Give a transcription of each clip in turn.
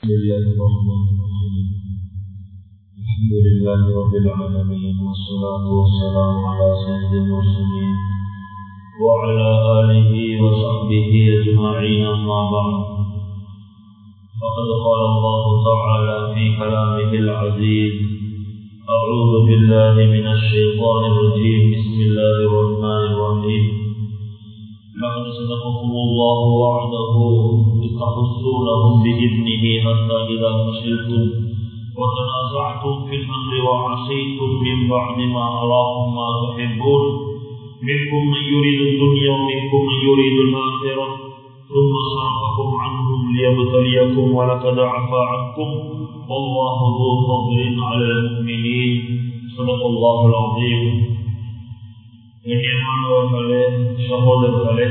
بسم الله الرحمن الرحيم الحمد لله رب العالمين والصلاة والسلام على سيد المرسلين وعلى آله وصحبه أجمعين أما بعد فقد قال الله تعالى في كلامه العزيز أعوذ بالله من الشيطان الرجيم بسم الله الرحمن الرحيم لقد صدقكم الله وعده إذ تحسونهم بإذنه حتى إذا فشلتم وتنازعتم في الأمر وعصيتم من بعد ما أراكم ما تحبون منكم من يريد الدنيا ومنكم من يريد الآخرة ثم صرفكم عنهم ليبتليكم ولقد عفا عنكم والله ذو فضل على المؤمنين صدق الله العظيم கண்ணியமானவர்களே சகோதரர்களே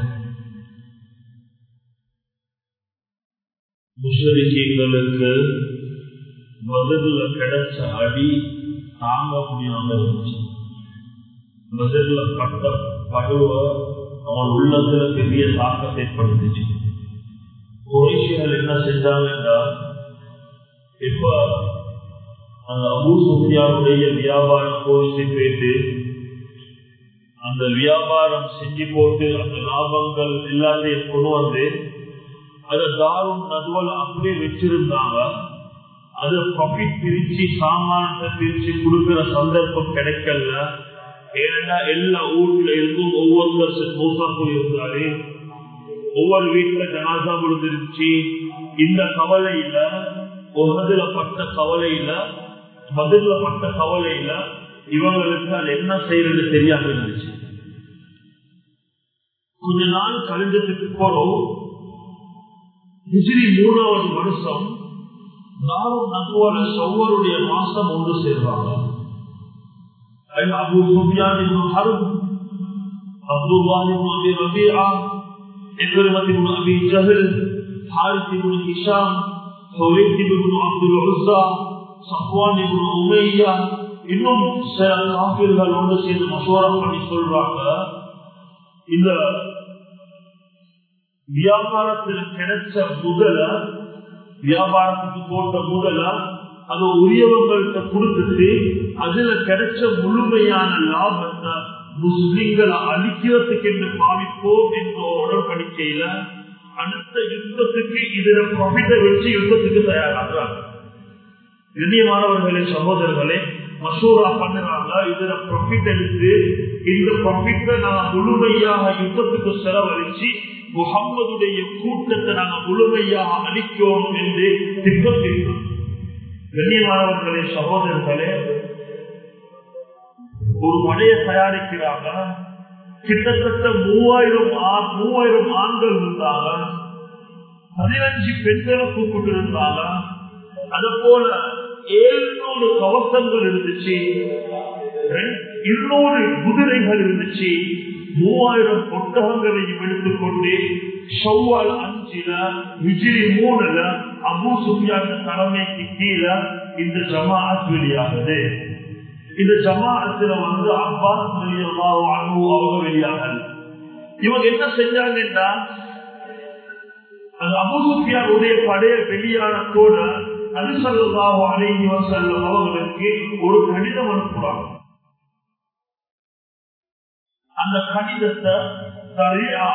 முஷரிக்கீங்களுக்கு பதில கிடைச்ச அடி தாங்க முடியாம இருந்துச்சு பதில பட்ட படுவ அவன் உள்ளத்துல பெரிய தாக்கத்தை ஏற்படுத்துச்சு குறைஷிகள் என்ன செஞ்சாங்கன்னா இப்ப அந்த அபு சுஃபியானுடைய வியாபார கோரிசை போயிட்டு அந்த வியாபாரம் செஞ்சு போட்டு அந்த லாபங்கள் எல்லாத்தையும் கொண்டு வந்து அதை தாரும் நதுவல் அப்படியே வச்சிருந்தாங்க அது ப்ராஃபிட் பிரிச்சு சாமானத்தை பிரிச்சு கொடுக்கிற சந்தர்ப்பம் கிடைக்கல ஏன்னா எல்லா ஊர்ல இருந்தும் ஒவ்வொருத்தர் மோசா போயிருந்தாரு ஒவ்வொரு வீட்டுல ஜனாசா விழுந்துருச்சு இந்த கவலையில உகதுல பட்ட கவலையில பதில பட்ட கவலையில இவங்களுக்கு அது என்ன செய்யறது தெரியாம இருந்துச்சு கொஞ்ச நாள் கழிஞ்சதுக்கு போறோம் ஹிஜிரி மூணாவது வருஷம் நாரும் நகுவால சௌவருடைய மாசம் ஒன்று சேர்றாங்க அபு சுபியான் ஹரும் அப்துல்லாஹி அபி ரபிஆ இக்ரிமத் ibn Abi Jahl Harith ibn Hisham Huwait ibn Abdul Uzza Safwan ibn Umayya இன்னும் சில காப்பீர்கள் ஒன்று சேர்ந்து மசோரம் பண்ணி சொல்றாங்க இந்த வியாபாரத்தில் கிடைச்ச முதல வியாபாரத்துக்கு போட்ட முதல அது உரியவங்கள்ட்ட கொடுத்துட்டு அதுல கிடைச்ச முழுமையான லாபத்தை முஸ்லிம்களை அழிக்கிறதுக்கு என்று பாவிப்போம் என்ற உடன்படிக்கையில அடுத்த யுத்தத்துக்கு இதுல ப்ராஃபிட்டை வச்சு யுத்தத்துக்கு தயாராகிறாங்க கண்ணியமானவர்களே சகோதரர்களே மசூரா பண்ணுறாங்க இதுல ப்ராஃபிட் எடுத்து இந்த ப்ராஃபிட்டை நாங்க முழுமையாக யுத்தத்துக்கு செலவழிச்சு முகம்மதுடைய கூட்டத்தை நாங்க முழுமையாக அளிக்கோம் என்று திட்டம் இருக்கிறோம் கண்ணியமானவர்களே சகோதரர்களே ஒரு மழையை தயாரிக்கிறாங்க கிட்டத்தட்ட மூவாயிரம் மூவாயிரம் ஆண்கள் இருந்தாங்க பதினஞ்சு பெண்களை கூப்பிட்டு இருந்தாங்க அது போல ஏழ்நூறு கவசங்கள் இருந்துச்சு இருநூறு குதிரைகள் இருந்துச்சு மூவாயிரம் ஒட்டகங்களையும் எடுத்துக்கொண்டு செவ்வால் அஞ்சுல விஜய் மூணுல அபு சுஃபியான தலைமைக்கு கீழே இந்த ஜமாஅத் வெளியாகுது இந்த ஜமாஅத்துல வந்து அப்பாஸ் அவங்க வெளியாகல் இவங்க என்ன செஞ்சாங்கன்னா அந்த அபு சுஃபியானுடைய படைய வெளியானத்தோட அனுசல்லாஹு அலைஹி வஸல்லம் அவர்களுக்கு ஒரு கடிதம் அனுப்புறாங்க அந்த கடிதத்தை சரியா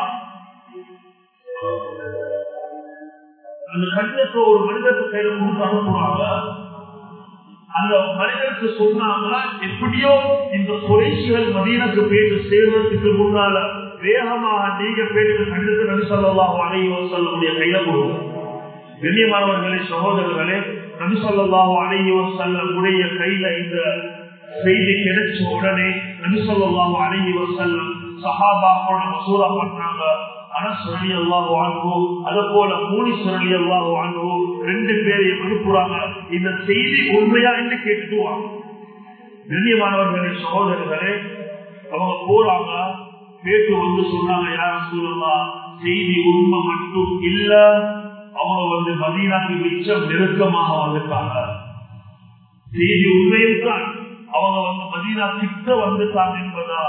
அந்த கடிதத்தை ஒரு மனிதருக்கு கையில கொடுத்து அனுப்புறாங்க அந்த மனிதருக்கு சொன்னாங்க எப்படியோ இந்த குறைசிகள் மதீனக்கு போயிட்டு சேர்வதற்கு முன்னால வேகமாக நீங்க போயிட்டு கடிதத்தை நபிசல்லாஹு அலைஹி வஸல்லமுடைய கையில கொடுங்க கண்ணியமானவர்களே சகோதரர்களே நபிசல்லாஹு அலைஹி வஸல்லமுடைய கையில இந்த செய்தி கிடைச்ச உடனே நபிசல்லாஹு அலைஹி வஸல்லம் சஹாபாவோட மசூரா பண்ணாங்க அனசரளி அல்லாஹ் வாங்கோ அது போல மூணி சரளி அல்லாஹ் வாங்கோ ரெண்டு பேரையும் அனுப்புறாங்க இந்த செய்தி உண்மையா என்று கேட்டுக்குவாங்க கண்ணியமானவர்களே சகோதரர்களே அவங்க போறாங்க கேட்டு வந்து சொன்னாங்க யாரும் சொல்லலாம் செய்தி உண்மை மட்டும் இல்ல அவங்க வந்து மதீனாக்கு மிச்சம் நெருக்கமாக வந்துட்டாங்க செய்தி உண்மையில் தான் அவங்க வந்து மதீனா கிட்ட வந்துட்டாங்க என்பதா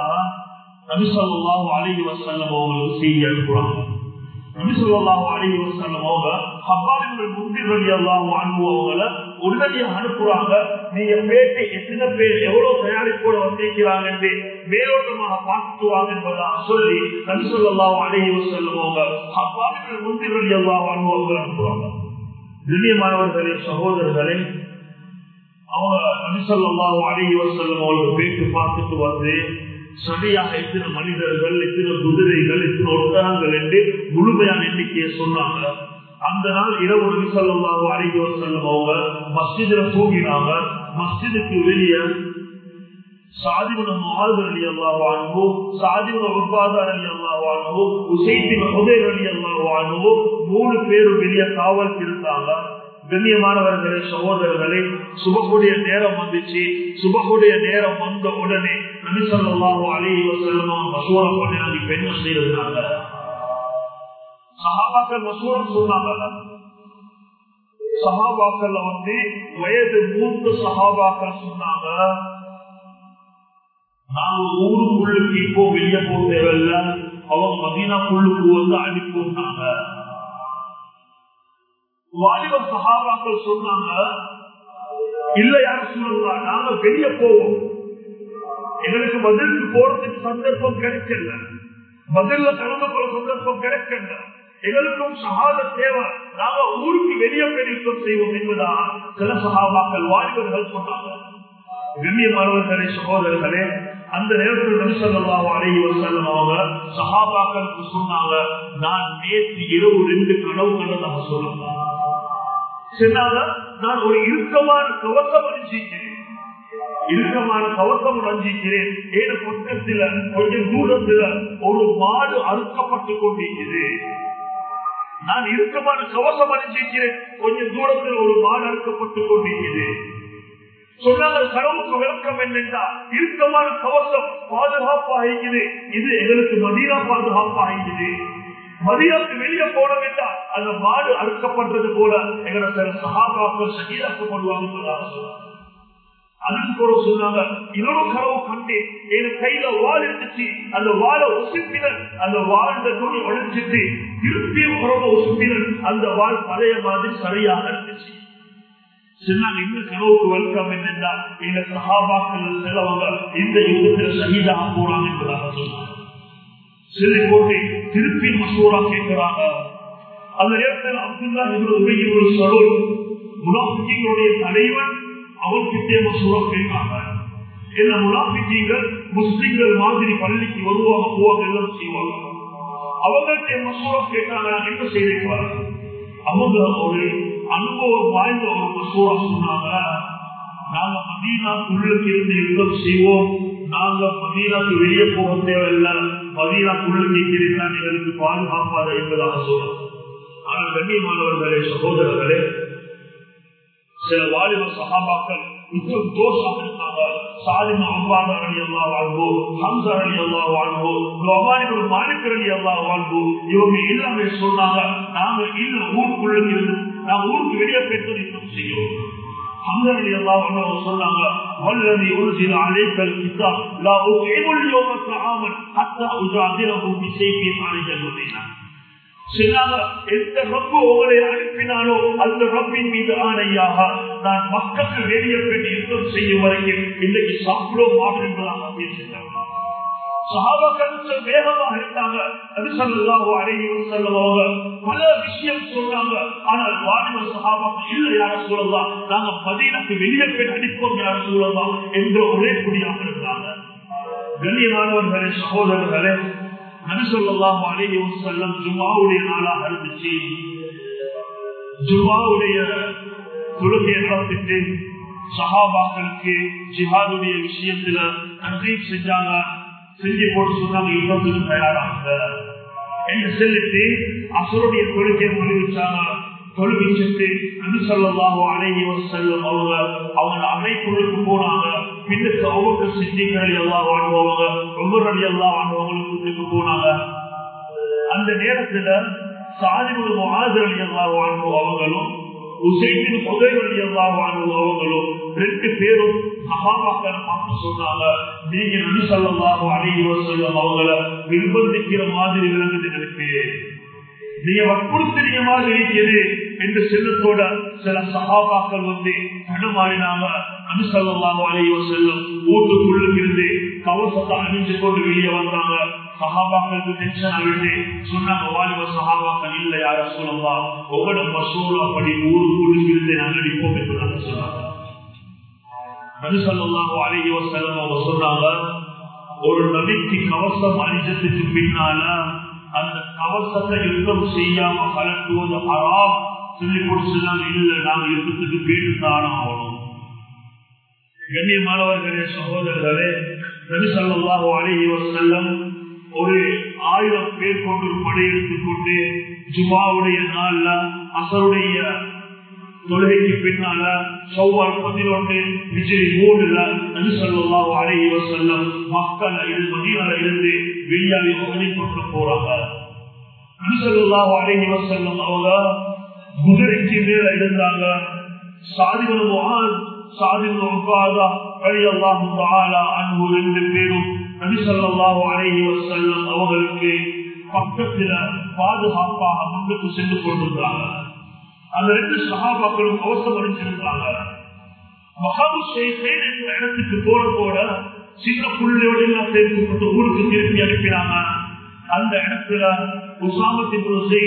நபிசல்லாஹு அலைஹி வசல்லம் அவங்களுக்கு செய்தி அனுப்புறாங்க நபிசல்லாஹு அலைஹி வசல்லம் அவங்க ஹப்பாவின் முந்திரடி எல்லாம் அனுபவங்களை உடனடியாக அனுப்புறாங்க நீங்க பேட்டை எத்தனை பேர் எவ்வளவு தயாரிப்போட வந்திருக்கிறாங்க என்று மேலோட்டமாக பார்த்துவாங்க என்பதாக சொல்லி நபி சொல்லலாம் அழகி சொல்லுவாங்க ஹப்பாவின் முந்திரடி எல்லாம் அனுபவங்களை அனுப்புறாங்க திவ்யமானவர்களே சகோதரர்களே அவங்க நபிசல்லாஹு அழகி செல்லும் அவர்கள் பேட்டு பார்த்துட்டு வந்து சரியாக எத்தனை மனிதர்கள் எத்தனை குதிரைகள் எத்தனை ஒட்டகங்கள் என்று முழுமையான எண்ணிக்கையை சொன்னாங்க அந்த நாள் இரவு நபிசல்லாஹு அழகி செல்லும் அவங்க மஸ்ஜிதுல தூங்கினாங்க மஸ்ஜிதுக்கு வெளியே சாதிபுன மகாதர் அலி அல்லா வாழ்வோ சாதிபுன உபாதார் அலி அல்லா வாழ்வோ உசைத்தின் உதயர் அலி அல்லா வாழ்வோ மூணு பேரும் வெளியே காவல் இருந்தாங்க கண்ணியமானவர்களே சகோதரர்களே சுபகுடைய நேரம் வந்துச்சு சுபகுடைய நேரம் வந்த உடனே நபிசல்லாஹோ அலி வசல்லமா மசூரா பண்ணி இப்ப என்ன செய்யறதுனாங்க சகாபாக்கள் மசூரம் சொன்னாங்க சகாபாக்கள்ல வந்து வயது மூத்த சகாபாக்கள் சொன்னாங்க நாங்க ஊருக்குள்ளுக்கு இப்போ வெளியே போக தேவையில்ல அவங்க மதீனாக்குள்ளுக்கு வந்து அனுப்பினாங்க வாலிப சகாபாக்கள் சொன்னாங்க இல்ல யாரும் சொல்லலாம் நாங்க வெளியே போவோம் எங்களுக்கு பதிலுக்கு போறதுக்கு சந்தர்ப்பம் கிடைக்கல பதில கலந்து போற சந்தர்ப்பம் கிடைக்கல எங்களுக்கும் சகாத தேவை நாங்க ஊருக்கு வெளியே பெருக்கம் செய்வோம் என்பதா சில சகாபாக்கள் வாலிபர்கள் சொன்னாங்க கண்ணியமானவர்களே சகோதரர்களே அந்த நேரத்தில் நபிசல்லாஹு அலைஹி வஸல்லம் அவங்க சஹாபாக்களுக்கு சொன்னாங்க நான் நேற்று இரவு ரெண்டு கனவு கண்டதாக சொல்லலாம் சொன்னாங்க நான் ஒரு இறுக்கமான கவசம் அணிஞ்சிக்கிறேன் இறுக்கமான கவசம் அணிஞ்சிக்கிறேன் ஏழு பக்கத்துல கொஞ்சம் தூரத்துல ஒரு மாடு அறுக்கப்பட்டு கொண்டிருக்கிறது நான் இறுக்கமான கவசம் அணிஞ்சிக்கிறேன் கொஞ்சம் தூரத்தில் ஒரு மாடு அறுக்கப்பட்டு கொண்டிருக்கிறது சொன்னாங்க கடவுளுக்கு விளக்கம் என்னென்றா இறுக்கமான கவசம் பாதுகாப்பாகிறது இது எங்களுக்கு மதீனா பாதுகாப்பாகிறது மதியாக்கு வெளியே போன வேண்டாம் அந்த மாடு அறுக்கப்படுறது போல எங்களை சில சகாபாக்கள் சகிதாக்கப்படுவாங்க அதுக்கு கூட சொன்னாங்க இன்னொரு கனவு கண்டு என் கையில வால் இருந்துச்சு அந்த வாழை உசுப்பினர் அந்த வாழ்ந்த துணி ஒழிச்சிட்டு திருப்பியும் உறவு உசுப்பினர் அந்த வாழ் பழைய மாதிரி சரியாக இருந்துச்சு சொன்னாங்க இந்த கனவுக்கு வெல்கம் என்னென்றால் இந்த சகாபாக்கள் செலவங்க இந்த யுகத்தில் சகிதாக போறாங்க என்பதாக சொன்னாங்க சிலை போட்டு திருப்பி மசூரா கேட்கிறாங்க அந்த நேரத்தில் அப்துல்லா இவர் உபயோக சரோல் முலாபிகளுடைய தலைவன் அவர்கிட்டே மசூரா கேட்காங்க என்ன முலாபிகள் முஸ்லிம்கள் மாதிரி பள்ளிக்கு வருவாங்க போவாங்க எல்லாம் செய்வாங்க அவங்கள்ட்ட மசூரா கேட்டாங்க என்ன செய்திருப்பாங்க அவங்க ஒரு அனுபவம் வாய்ந்த ஒரு மசூரா சொன்னாங்க நாங்க மதீனாக்குள்ளுக்கு இருந்து யுத்தம் செய்வோம் நாங்க மதீனாக்கு வெளியே போக தேவையில்லை மதீனாக்குள்ளுக்கு இருந்தால் எங்களுக்கு பாதுகாப்பாத என்பதாக சொல்றோம் ஆனால் கண்ணியமானவர்களே சகோதரர்களே சில வாலிப சகாபாக்கள் இன்னும் தோஷாக இருந்தாங்க சாலிமா அம்பாதர் அலி அல்லா வாழ்வோ ஹம்சர் அலி அல்லா வாழ்வோ அம்பானிகள் மாலிகர் அலி அல்லா வாழ்வோ இவங்க எல்லாமே சொன்னாங்க நாங்க இல்ல ஊருக்குள்ளுக்கு இருந்து நாங்க ஊருக்கு வெளியே போயிட்டு யுத்தம் செய்வோம் حمزة رضي الله عنه صلى والذي أنزل عليك الكتاب لا أطعم اليوم طعاما حتى أجادله بسيف خارج المدينة சொன்னாங்க எந்த ரப்பு உங்களை அனுப்பினாலோ அந்த ரப்பின் மீது ஆணையாக நான் மக்களுக்கு வெளியே பெண் யுத்தம் செய்யும் வரைக்கும் இன்றைக்கு சாப்பிட மாட்டேன் என்பதாக பேசினாங்க சகாபாக்கள் வேகமாக இருந்தாங்க அது சொல்லலாம் அறையும் செல்லவாங்க பல விஷயம் சொல்றாங்க ஆனால் வாலிப சகாபாக்கள் இல்லை யார சொல்லலாம் நாங்க மதியனுக்கு வெளியே போய் அடிப்போம் யார சொல்லலாம் என்ற ஒரே குடியாக இருந்தாங்க கண்ணியமானவர்களே சகோதரர்களே நபி சொல்லலாம் அலையும் செல்லம் ஜுமாவுடைய நாளாக இருந்துச்சு ஜுமாவுடைய தொழுகை நடத்திட்டு சகாபாக்களுக்கு ஜிஹாதுடைய விஷயத்துல நன்றி செஞ்சாங்க செஞ்சு போட்டு சொன்னாங்க யுத்தத்துக்கு தயாராக என்று சொல்லிட்டு அசருடைய கொள்கையை முடிவிச்சாங்க தொழுவிச்சுட்டு நபி சொல்லலாம் அழகி செல்லும் அவங்க அவங்க அமைப்புகளுக்கு போனாங்க பின்னுக்கு அவங்க சித்திகள் எல்லாம் வாழ்வாங்க ஒவ்வொரு எல்லாம் வாழ்வங்களுக்கு போனாங்க அந்த நேரத்துல சாதிபுரம் மாதிரி எல்லாம் வாழ்வோம் அவங்களும் உசைமின் உதவி எல்லாம் வாழ்வோம் அவங்களும் ரெண்டு பேரும் சகாபாக்கள் பார்த்து சொன்னாங்க நீங்க நபி சொல்லலாம் அழகி செல்லும் அவங்கள நிர்பந்திக்கிற மாதிரி விளங்குது எனக்கு நீங்க வற்புறுத்துறீங்க மாதிரி இருக்கிறது என்று செல்லத்தோட சில சகாபாக்கள் வந்து தடுமாறினாங்க அனுசல்லாம அலையோ செல்லும் வீட்டுக்குள்ளுக்கு இருந்து கவசத்தை அணிஞ்சு கொண்டு வெளியே வந்தாங்க சகாபாக்களுக்கு டென்ஷன் ஆகிட்டு சொன்னாங்க வாலிப சகாபாக்கள் இல்ல யார சொல்லலாம் ஒவ்வொரு மசூலா படி ஊருக்குள்ளுக்கு இருந்து நாங்கள் நிற்போம் என்று நாங்கள் சொன்னாங்க அனுசல்லாம அலையோ செல்லும் அவங்க சொன்னாங்க ஒரு நபிக்கு கவசம் அணிஞ்சதுக்கு பின்னால அந்த கவசத்தை யுத்தம் செய்யாம கலட்டுவது ஹராம் சொல்லி கொடுத்துதான் இல்ல நாங்க யுத்தத்துக்கு கேட்டுத்தான் ஆகணும் கண்ணியமானவர்களே சகோதரர்களே நபி சொல்லாஹு அழகி செல்லம் ஒரு ஆயிரம் பேர் கொண்டு ஒரு படையெடுத்துக் கொண்டு ஜுமாவுடைய நாள்ல அசருடைய தொழுகைக்கு பின்னால சௌவால் பதினொன்று விஜய் மூணுல நபிசல்லாஹு அழகி செல்லம் மக்கள் இது மதியால இருந்து வெளியாகி கொண்டு போறாங்க நபிசல்லாஹு அழகி செல்லம் அவங்க குதிரைக்கு மேல இருந்தாங்க சாதிகளும் சாதிகளும் உட்காதா வழி அல்லாஹும் அன்பு ரெண்டு பேரும் நபிசல்லாஹு அழகி செல்லம் அவர்களுக்கு பக்கத்துல பாதுகாப்பாக முன்னுக்கு சென்று கொண்டிருந்தாங்க அந்த ரெண்டு சகாபாக்களும் அவசரம் அளிச்சிருந்தாங்க மகாபு ஷேഖேன் என்ற இடத்துக்கு போற போட சின்ன புள்ளையோட எல்லாம் சேர்க்கப்பட்டு ஊருக்கு திருப்பி அனுப்பினாங்க அந்த இடத்துல உசாமத்தின்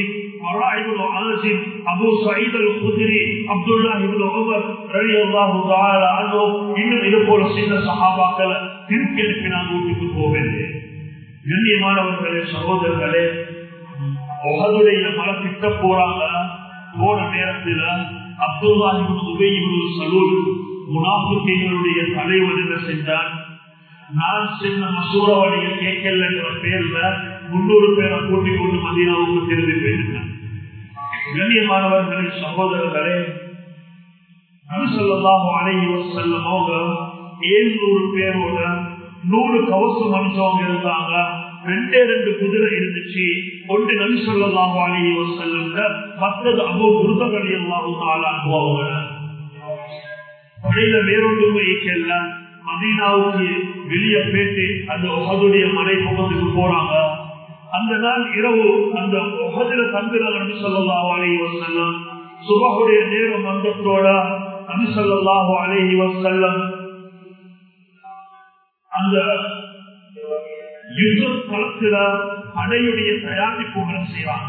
Abu Saeed al Khudri Abdullah ibn Umar ரலியல்லாஹு தஆலா அன்ஹு இன்னும் இது போல சின்ன சஹாபாக்களை திருப்பி அனுப்பினாங்க வீட்டுக்கு போவேன் கண்ணியமானவர்களே சகோதரர்களே உகதுடைய மலை திட்ட போறாங்க போன நேரத்தில் அப்துல்லாஹிபின் உபயிபின் சலூல் முனாஃபிகளுடைய தலைவர் என்ன செஞ்சான் நான் சின்ன மசூரவாடிய கேட்கல என்ற பேர்ல முன்னூறு பேரை கூட்டிக் கொண்டு மதினாவுக்கு திரும்பி போயிருந்தேன் கண்ணியமானவர்களே சகோதரர்களே நபிசல்லாஹு அலைஹி வஸல்லம் அவங்க ஏழ்நூறு பேரோட நூறு கவசம் மனுஷவங்க இருந்தாங்க ரெண்டே ரெண்டு குதிரை இருந்துச்சு ஒன்று நபி சொல்லலாம் அலைஹி வஸல்லம் மற்றது அபோ குருதகடி எல்லாம் ஆளாக்குவாங்க படையில வேறொன்றுமே இயக்கல மதீனாவுக்கு வெளியே பேட்டி அந்த உகதுடைய மலை முகத்துக்கு போறாங்க அந்த நாள் இரவு அந்த உகதில தங்குற நபி சொல்லலாம் அலைஹி வஸல்லம் சுபகுடைய நேரம் வந்தத்தோட நபி சொல்லலாம் அலைஹி வஸல்லம் அந்த யுத்த களத்துல படையுடைய தயாரிப்புகளை செய்வாங்க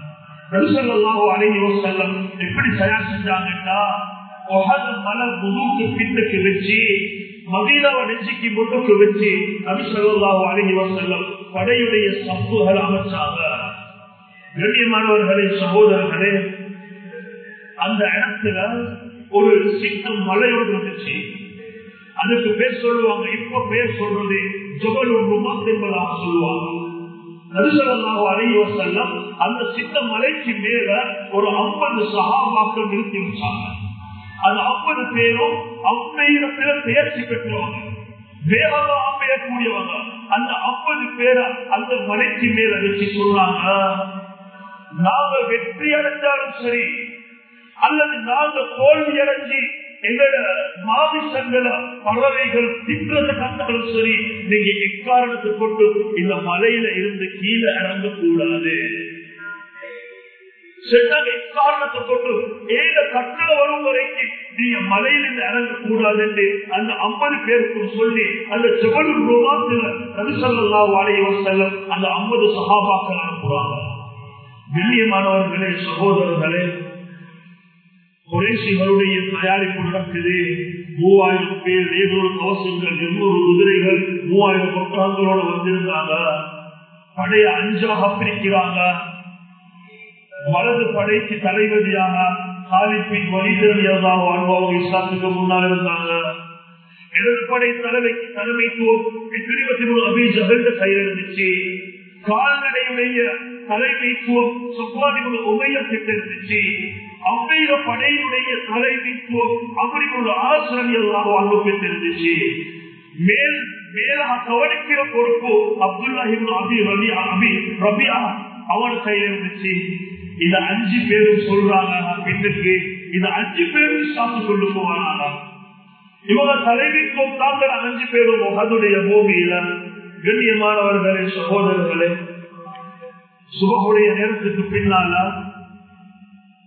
அழகி செல்லம் எப்படி தயார் செஞ்சாங்கன்னா மலர் முதுக்கு பின்னுக்கு வச்சு மதீனாவை நெஞ்சுக்கு முன்னுக்கு வச்சு நபிசல்லாஹு அழகி செல்லம் படையுடைய சம்புகள் அமைச்சாங்க கண்ணியமானவர்களே சகோதரர்களே அந்த இடத்துல ஒரு சின்ன மலை ஒன்று இருந்துச்சு அதுக்கு பேர் சொல்லுவாங்க இப்ப பேர் சொல்றது ஜுபல் ருமாத் என்பதாக சொல்லுவாங்க நரிசலாக அலைவ செல்லம் அந்த சின்ன மலைக்கு மேல ஒரு ஐம்பது சகாபாக்கள் நிறுத்தி வச்சாங்க அந்த ஐம்பது பேரும் அம்மையிடத்துல பெயர்ச்சி பெற்றவங்க வேகமா அம்மையக்கூடியவங்க அந்த ஐம்பது பேரை அந்த மலைக்கு மேல வச்சு சொல்றாங்க நாங்க வெற்றி அடைஞ்சாலும் சரி அல்லது நாங்க தோல்வி அடைஞ்சி எங்களோட மாமிசங்கள பறவைகள் திட்டத்தை கண்டாலும் சரி நீங்க எக்காரணத்தை கொண்டு இந்த மலையில இருந்து கீழே இறங்க கூடாது எக்காரணத்தை கொண்டு ஏழு கட்டளை வரும் வரைக்கும் நீங்க மலையிலிருந்து இறங்க கூடாது என்று அந்த ஐம்பது பேருக்கும் சொல்லி அந்த செவல் ரூபாத்துல ரவிசல்லா வாழையவர் செல்லம் அந்த ஐம்பது சகாபாக்கள் அனுப்புறாங்க கண்ணியமானவர்களே சகோதரர்களே குறைசிகளுடைய தயாரிப்பு நடக்குது மூவாயிரம் பேர் ஏதொரு கவசங்கள் எண்ணூறு குதிரைகள் மூவாயிரம் புத்தகங்களோட வந்திருந்தாங்க படைய அஞ்சாக பிரிக்கிறாங்க வலது படைக்கு தலைவதியாக காலிப்பின் வழிதிறனியதாக வாழ்வாங்க இஸ்லாத்துக்கு முன்னால் இருந்தாங்க இடதுபடை தலைமைக்கு தலைமைத்துவம் பிரிவத்தி மூணு அபிஜகந்த கையில் இருந்துச்சு கால்நடையுடைய தலைமைத்துவம் சுப்பாதிபுல் உமையத்திட்டு இருந்துச்சு அவ்வைய படையினுடைய தலைமைத்துவம் அப்படியுள்ள ஆசிரியர் எல்லாம் அனுப்பிட்டிருந்துச்சு மேல் மேலாக கவனிக்கிற பொறுப்பு அப்துல்லாஹின் அபி ரபி அபி ரபியா அவன் கையில் இருந்துச்சு இத அஞ்சு பேரும் சொல்றாங்க பின்னுக்கு இந்த அஞ்சு பேரும் சாத்து கொண்டு போவாங்க இவங்க தலைமைத்துவம் தாங்கிற அஞ்சு பேரும் முகதுடைய பூமியில கண்ணியமானவர்களே சகோதரர்களே சுபகுடைய நேரத்துக்கு பின்னால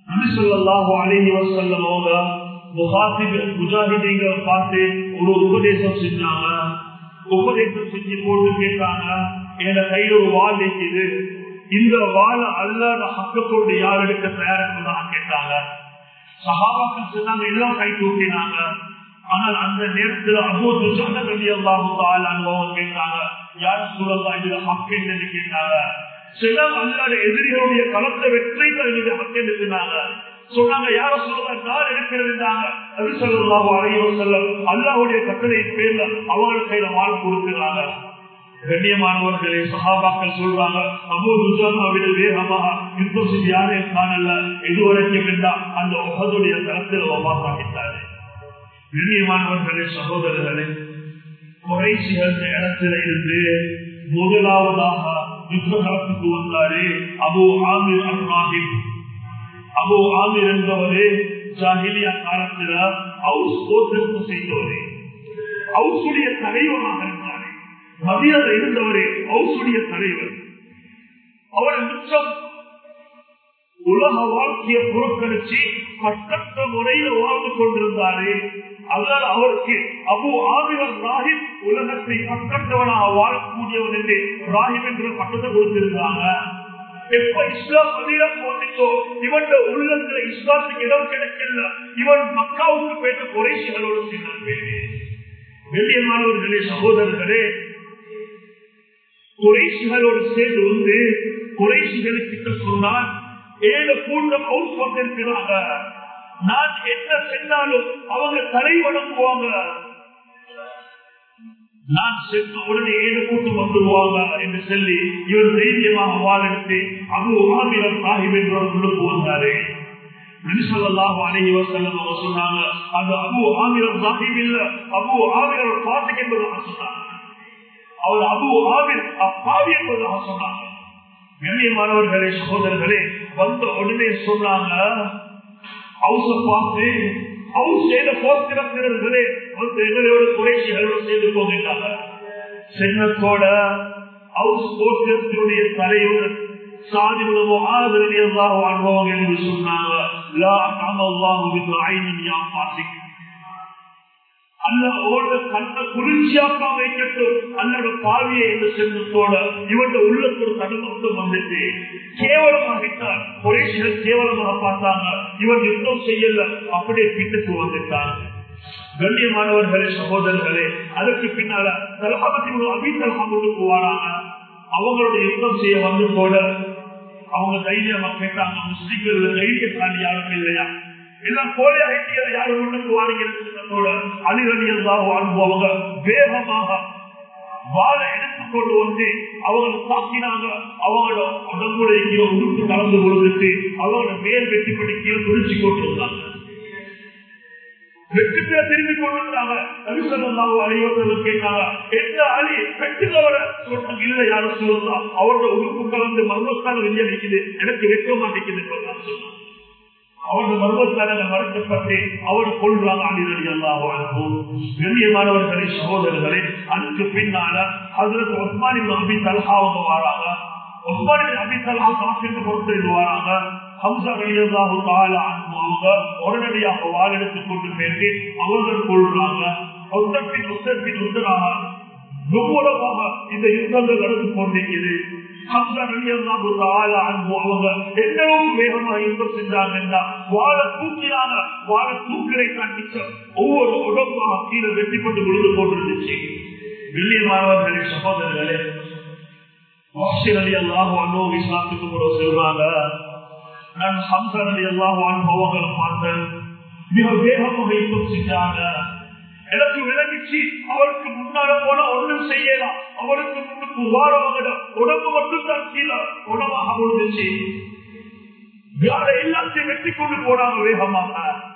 நபி ஸல்லல்லாஹு அலைஹி வஸல்லம் அவங்க முகாசிப் முஜாஹிதீங்களை பார்த்து ஒரு உபதேசம் செஞ்சாங்க உபதேசம் செஞ்சு போட்டு கேட்டாங்க என் கையில் ஒரு வால் இருக்குது இந்த வாழை அல்லாத ஹக்கத்தோடு யார் எடுக்க தயாரிப்பதாக கேட்டாங்க சகாபாக்கள் சொன்னாங்க எல்லாம் கை தூக்கினாங்க ஆனால் அந்த நேரத்தில் அபோது சொன்னபடி எல்லாம் கேட்டாங்க யார் சூழல்லா இதுல ஹக்கு என்று கேட்டாங்க சிலர் அல்லாத எதிரிகளுடைய களத்தை வெற்றிகள் இது ஹக்கு என்று சொன்னாங்க சொன்னாங்க யார சொல்லுங்க நான் எடுக்கிறதுனாங்க அது சொல்லலாம் அறையோ செல்லம் அல்லாவுடைய கட்டளை பேர்ல அவங்க கையில வாழ் கொடுக்கிறாங்க கண்ணியமானவர்களே சகாபாக்கள் சொல்றாங்க அபோ ருஜாமாவிட வேகமாக யுத்தம் செஞ்சு யாரையும் காணல இதுவரைக்கும் வேண்டாம் அந்த உகதுடைய தரத்தில் ஒவ்வாக்கிட்டாரு கண்ணியமானவர்களே சகோதரர்களே குறைசிகள் இடத்துல இருந்து முதலாவதாக யுத்த களத்துக்கு வந்தாரு அபு ஆமிர் அப்ராஹிம் அபு ஆமிர் என்பவரே ஜாகிலியா காலத்துல ஹவுஸ் கோத்திற்கு செய்தவரே ஹவுசுடைய தலைவராக இருந்தாரே மதியாத இருந்தவரே ஹவுசுடைய தலைவர் அவர் மிச்சம் உலக வாழ்க்கையை புறக்கணிச்சு கஷ்டத்த முறையில் வாழ்ந்து கொண்டிருந்தாரே அதனால் அவருக்கு அபு ஆமிவர் ராஹிப் உலகத்தை கஷ்டத்தவனாக வாழக்கூடியவன் என்று ராஹிப் என்ற பட்டத்தை கொடுத்திருந்தாங்க எப்ப இஸ்லாம் மதியம் போட்டுச்சோ இவன் உள்ளத்துல இஸ்லாத்துக்கு இடம் கிடைக்கல இவன் மக்காவுக்கு போயிட்டு குறைசிகளோடு சென்றார் வெள்ளியமானவர்களே சகோதரர்களே குறைசிகளோடு சேர்ந்து வந்து குறைசிகளுக்கு சொன்னால் ஏழு கூட்டம் ஹவுஸ் வந்திருக்கிறாங்க நான் என்ன செஞ்சாலும் அவங்க தலை வணங்குவாங்க நான் சென்ற உடனே ஏழு கூட்டம் வந்துருவாங்க என்று சொல்லி இவர் தைரியமாக வாழெடுத்து அபு ஆமிரம் சாஹிப் என்றவர் உள்ளுக்கு வந்தாரு நபிசல்லாஹு அலைஹி வஸல்லம் அவங்க சொன்னாங்க அது அபு ஆமிரம் சாஹிப் இல்ல அபு ஆமிரம் பாசிக் என்பதாக சொன்னாங்க அவர் அபு ஆமிர் அப்பாவி என்பதாக சொன்னாங்க கண்ணியமானவர்களே சகோதரர்களே வந்த உடனே சொன்னாங்க ஹவுஸ பார்த்து ஹவுஸ் செய்த போக்குறவர்களே வந்து எங்களோட குறைச்சிகளோடு செய்து போகின்றாங்க சென்னத்தோட ஹவுஸ் போக்குறத்தினுடைய தலைவர் சாதி உணவு ஆதரவு எல்லாம் வாழ்வோம் என்று சொன்னாங்க லா அல்லாஹு ஐனியா பாசிக்கு அல்லோட கண்ண குளிர்ச்சியாக்கா வைக்கட்டும் அல்லோட பாவியை என்று சென்றத்தோட இவன் உள்ளத்தோட தடுமத்தம் வந்துட்டு கேவலமாகிட்டார் குறைசிகள் கேவலமாக பார்த்தாங்க இவன் யுத்தம் செய்யல அப்படியே பின்னுக்கு வந்துட்டாங்க கண்ணியமானவர்களே சகோதரர்களே அதற்கு பின்னால தலகாபத்தி அபித்தலகாமுக்கு வராங்க அவங்களுடைய யுத்தம் செய்ய வந்து போல அவங்க தைரியமா கேட்டாங்க முஸ்லிம்கள் தைரியத்தாண்டி யாரும் இல்லையா எல்லாம் கோழி ஐட்டியர் யாரும் முன்னுக்கு வாடுகிறதோட அணிரணியெல்லாம் வாழ்வோங்க வேகமாக வாழை எடுத்துக்கொண்டு வந்து அவங்க தாக்கினாங்க அவங்களோட உடம்புல எங்கேயோ உடுப்பு கலந்து கொடுத்துட்டு அவங்களோட மேல் வெட்டி படி கீழே துடிச்சு கொண்டிருந்தாங்க வெற்றி பேர் திரும்பி கொண்டிருந்தாங்க நபிசல்லாஹு அலைவர்கள் கேட்டாங்க எந்த அலி வெட்டுகிறவர சொன்னாங்க இல்ல யாரும் சொல்லலாம் அவரோட உறுப்பு கலந்து மர்மஸ்தான வெளியே நிற்குது எனக்கு வெட்ட மாட்டேங்குது சொன்னாங்க அவரது மர்மத்தான மறைக்கப்பட்டு அவர் கொள்றாங்க அணிரடி எல்லாம் கண்ணியமானவர்களே சகோதரர்களே அதுக்கு பின்னால அதற்கு ஒஸ்மானின் அபி தல்ஹா அவங்க வராங்க ஒஸ்மானின் அபி தல்ஹா காப்பிட்டு பொறுத்து வராங்க ஹம்சா வெளியல்லாஹு தாலா அவங்க உடனடியாக வாழ் எடுத்துக் கொண்டு போயிட்டு அவர்கள் கொள்றாங்க ஒத்தப்பின் உத்தரப்பின் உத்தராக நுகூலமாக இந்த யுத்தங்கள் நடந்து கொண்டிருக்கிறது வாழை தூக்கினாங்க வாழை தூக்கிலை காண்பிச்ச ஒவ்வொரு உடம்பாக கீழே வெட்டிப்பட்டு விழுந்து போட்டிருந்துச்சு வெள்ளியமானவர்களே சகோதரர்களே எல்லாம் அண்ணோ விசாரத்துக்கு கூட சொல்றாங்க நான் சம்சாரடி எல்லாம் அனுபவங்களை பார்த்தேன் மிக வேகமாக யுத்தம் செஞ்சாங்க எனக்கு விளங்கிச்சு அவருக்கு முன்னால போனா ஒண்ணும் செய்யலாம் அவருக்கு முன்னுக்கு வாரவங்க உடம்பு மட்டும் தான் கீழே உடம்பாக விழுந்துச்சு யார எல்லாத்தையும் வெட்டி கொண்டு போனாங்க வேகமாக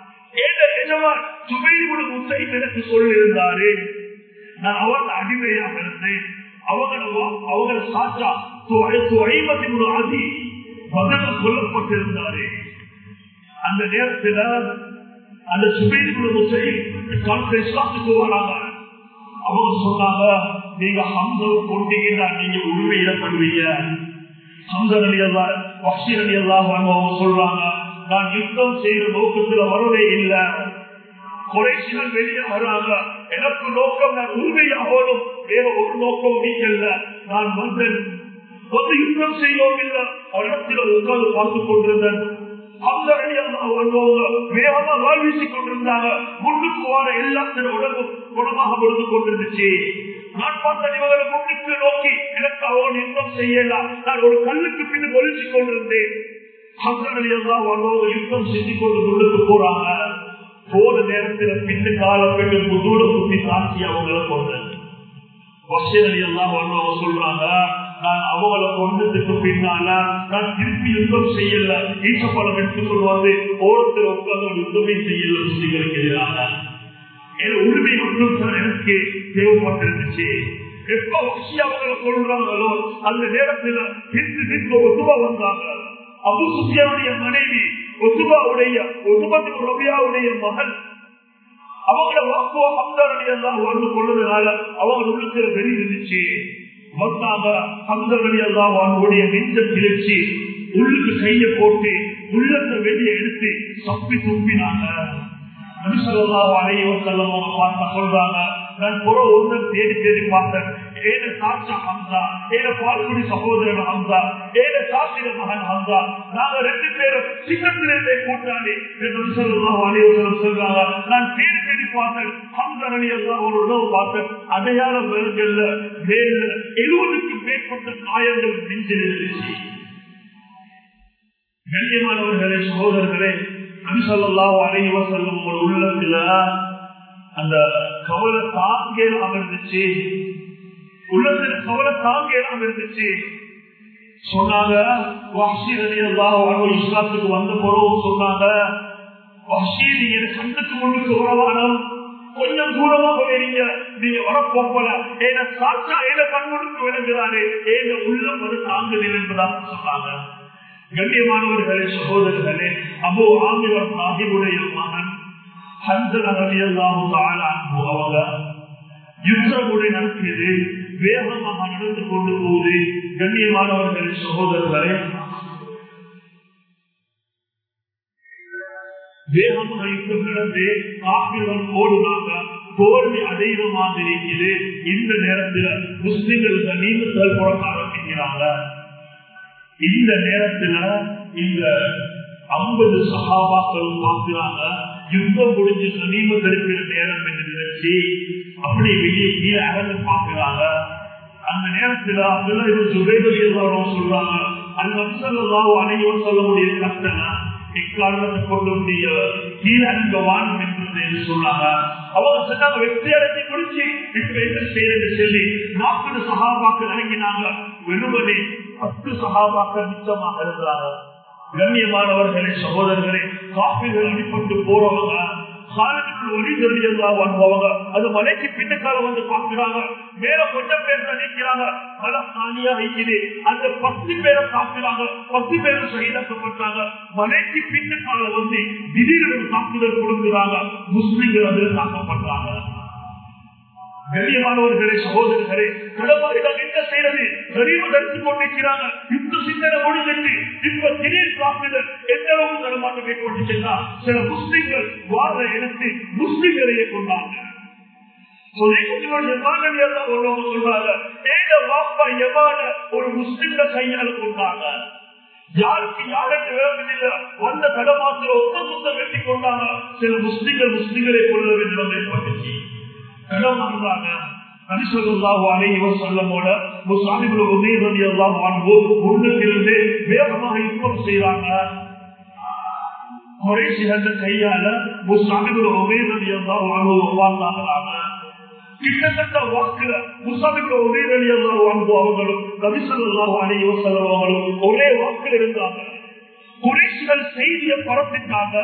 எனக்கு சொல்லியிருந்தாரு நான் அவரோட அடிமையாக இருந்தேன் அவங்கள அவங்கள சாச்சா ஐம்பத்தி மூணு ஆதி பதில் கொல்லப்பட்டிருந்தாரு அந்த நேரத்தில் அந்த சுபேரி கான்பிரன்ஸ்க்கு வராங்க அவங்க சொன்னாங்க நீங்க ஹம்சவை கொண்டீங்கன்னா நீங்க உரிமை இழப்படுவீங்க ஹம்சர் அலி அல்லா வக்ஷி அலி அல்லா அவங்க சொல்றாங்க நான் யுத்தம் செய்யற நோக்கத்துல வரவே இல்லை குறைசிகள் வெளியே வராங்க எனக்கு நோக்கம் நான் உண்மையாகணும் வேற ஒரு நோக்கம் நீங்கல்ல நான் வந்தேன் வந்து யுத்தம் செய்யவும் இல்லை இடத்துல உட்கார்ந்து பார்த்து கொண்டிருந்தேன் அந்த வேகமா வாழ் வீசிக் கொண்டிருந்தாங்க முன்னுக்கு வர எல்லாத்தின் உடம்பு குணமாக பொழுது கொண்டிருந்துச்சு நான் பார்த்த இவங்களை முன்னுக்கு நோக்கி எனக்கு அவன் யுத்தம் செய்யலாம் நான் ஒரு கல்லுக்கு பின் ஒழிச்சு கொண்டிருந்தேன் எல்லாம் யுத்தம் செஞ்சு கொண்டு முன்னுக்கு போறாங்க போற நேரத்துல பின்னு கால பெண்ணு முதுகுல குத்தி தாக்கி அவங்கள கொண்டேன் வசதி எல்லாம் வந்தவங்க சொல்றாங்க நான் அவங்கள கொண்டதுக்கு பின்னால நான் திருப்பி யுத்தம் செய்யல ஈச்சப்பழம் எடுத்துக் கொள்வாரு ஓரத்தில் உட்கார்ந்து யுத்தமே செய்யல முஸ்லிம்களுக்கு எதிராக என் உரிமை ஒன்றும் தான் எனக்கு தேவைப்பட்டிருந்துச்சு எப்ப வசி அவங்களை கொள்றாங்களோ அந்த நேரத்துல திட்டு திட்டு ஒத்துவா வந்தாங்க அபு சுத்தியாவுடைய மனைவி ஒத்துபாவுடைய ஒத்துபத்து ரபியாவுடைய மகன் அவங்கள வாக்குவா ஹம்தாரணி எல்லாம் வாழ்ந்து கொள்வதனால அவங்க உள்ளுக்கு வெளி இருந்துச்சு வந்தாங்க ஹம்தாரணி எல்லாம் அவங்களுடைய நெஞ்ச கிழிச்சு உள்ளுக்கு கைய போட்டு உள்ளத்தை வெளியே எடுத்து சப்பி துப்பினாங்க சொல்றாங்க நான் புற ஒன்று தேடி தேடி பார்த்தேன் ஏழு சாட்சா ஹம்சா ஏழு பால்குடி சகோதரன் ஹம்சா ஏழு சாத்திர மகன் ஹம்சா நாங்க ரெண்டு பேரும் சிங்கத்திலே கூட்டாளி சொல்றாங்க நான் தேடி தேடி பார்த்தேன் ஹம்சரணி எல்லாம் ஒரு உணவு பார்த்தேன் அடையாள வேறுகள்ல வேறு எழுபதுக்கு மேற்பட்ட காயங்கள் நெஞ்சில் இருந்துச்சு கண்ணியமானவர்களே சகோதரர்களே அன்சல்லா அலைவ செல்லும் ஒரு உள்ளத்துல அந்த கவலை தாங்கேல் அமர்ந்துச்சு உள்ளத்துல கவலை தாங்கேல் அமர்ந்துச்சு சொன்னாங்க இஸ்லாத்துக்கு வந்த பிறகு சொன்னாங்க நீங்க கண்ணுக்கு முன்னுக்கு உறவானம் கொஞ்சம் தூரமாக வரீங்க நீங்க வரப்போல ஏன சாச்சா ஏன கண்முனுக்கு விளங்குறாரு ஏன உள்ளம் அது தாங்குது என்பதாக சொன்னாங்க கண்ணியமானவர்களே சகோதரர்களே அபோ ஆமிவர் சாஹிபுடைய மகன் அவங்க யுத்தமுறை நடத்தியது வேகமாக நடந்து கொண்டு போகுது கண்ணியமானவர்களே சகோதரர்களே வேகமாக யுத்தம் நடந்து காப்பிர்கள் ஓடுனாங்க தோல்வி அடைகிற மாதிரி இருக்குது இந்த நேரத்தில் முஸ்லிம்கள் நீந்தல் புறக்க ஆரம்பிக்கிறாங்க இந்த நேரத்துல இந்த ஐம்பது சகாபாக்களும் பார்க்கிறாங்க யுத்தம் முடிஞ்சு சமீபம் இருக்கிற நேரம் என்று நினைச்சு அப்படி வெளியே கீழே அகந்து பார்க்கிறாங்க அந்த நேரத்துல அதெல்லாம் இது சுவேதல் எல்லாரும் சொல்றாங்க அந்த அம்சல்லாவோ அனைவரும் சொல்ல முடிய கஷ்டம் இக்காலத்தை கொண்டு முடிய கீழே அங்க வானம் என்று சொன்னாங்க அவங்க சொன்னாங்க வெற்றி அடைஞ்சு முடிச்சு இப்ப என்ன செய்யறது சொல்லி நாற்பது சகாபாக்கள் இறங்கினாங்க வெறுமனே பத்து சகாபாக்கள் மிச்சமாக இருக்கிறாங்க கண்ணியமானவர்களே சகோதரர்களே காப்பீர்கள் அடிப்பட்டு போறவங்க அது மலைக்கு பின்னுக்கால வந்து பார்க்கிறாங்க மேல கொஞ்சம் பேர் நினைக்கிறாங்க மலை சாணியா வைக்குது அந்த பத்து பேரை தாக்குறாங்க பத்து பேரும் சகிதாக்கப்பட்டாங்க மலைக்கு பின்னுக்கால வந்து திடீரென தாக்குதல் கொடுக்கிறாங்க முஸ்லிம்கள் அதில் தாக்கப்படுறாங்க கண்ணியமானவர்களே சகோதரர்களே கடமாளிகள் என்ன செய்யறது கரீம தடுத்து கொண்டிருக்கிறாங்க யுத்த சிந்தனை முடிஞ்சிட்டு இப்ப திடீர் தாக்குதல் எந்த அளவுக்கு நடமாட்டம் ஏற்பட்டுச்சுன்னா சில முஸ்லிம்கள் வாழ எடுத்து முஸ்லிம்களையே கொண்டாங்க ஒரு முஸ்லிம்ல கையால கொண்டாங்க யாருக்கு யாருக்கு வேலை வந்த கடமாத்திர ஒத்த சுத்தம் வெட்டி கொண்டாங்க சில முஸ்லிம்கள் முஸ்லிம்களை கொள்ள வேண்டும் ஏற்பட்டுச்சு வேகமாக யுத்தம் செய்யறாங்க கையால கிட்டத்தட்ட வாக்குல முசாமிக்கு ஒரே வழியெல்லாம் வாங்குவாங்களும் கவிசல்லாம் அணையோ செலவங்களும் ஒரே வாக்கில் இருந்தாங்க குறைசிகள் செய்தியை பரப்பிட்டாங்க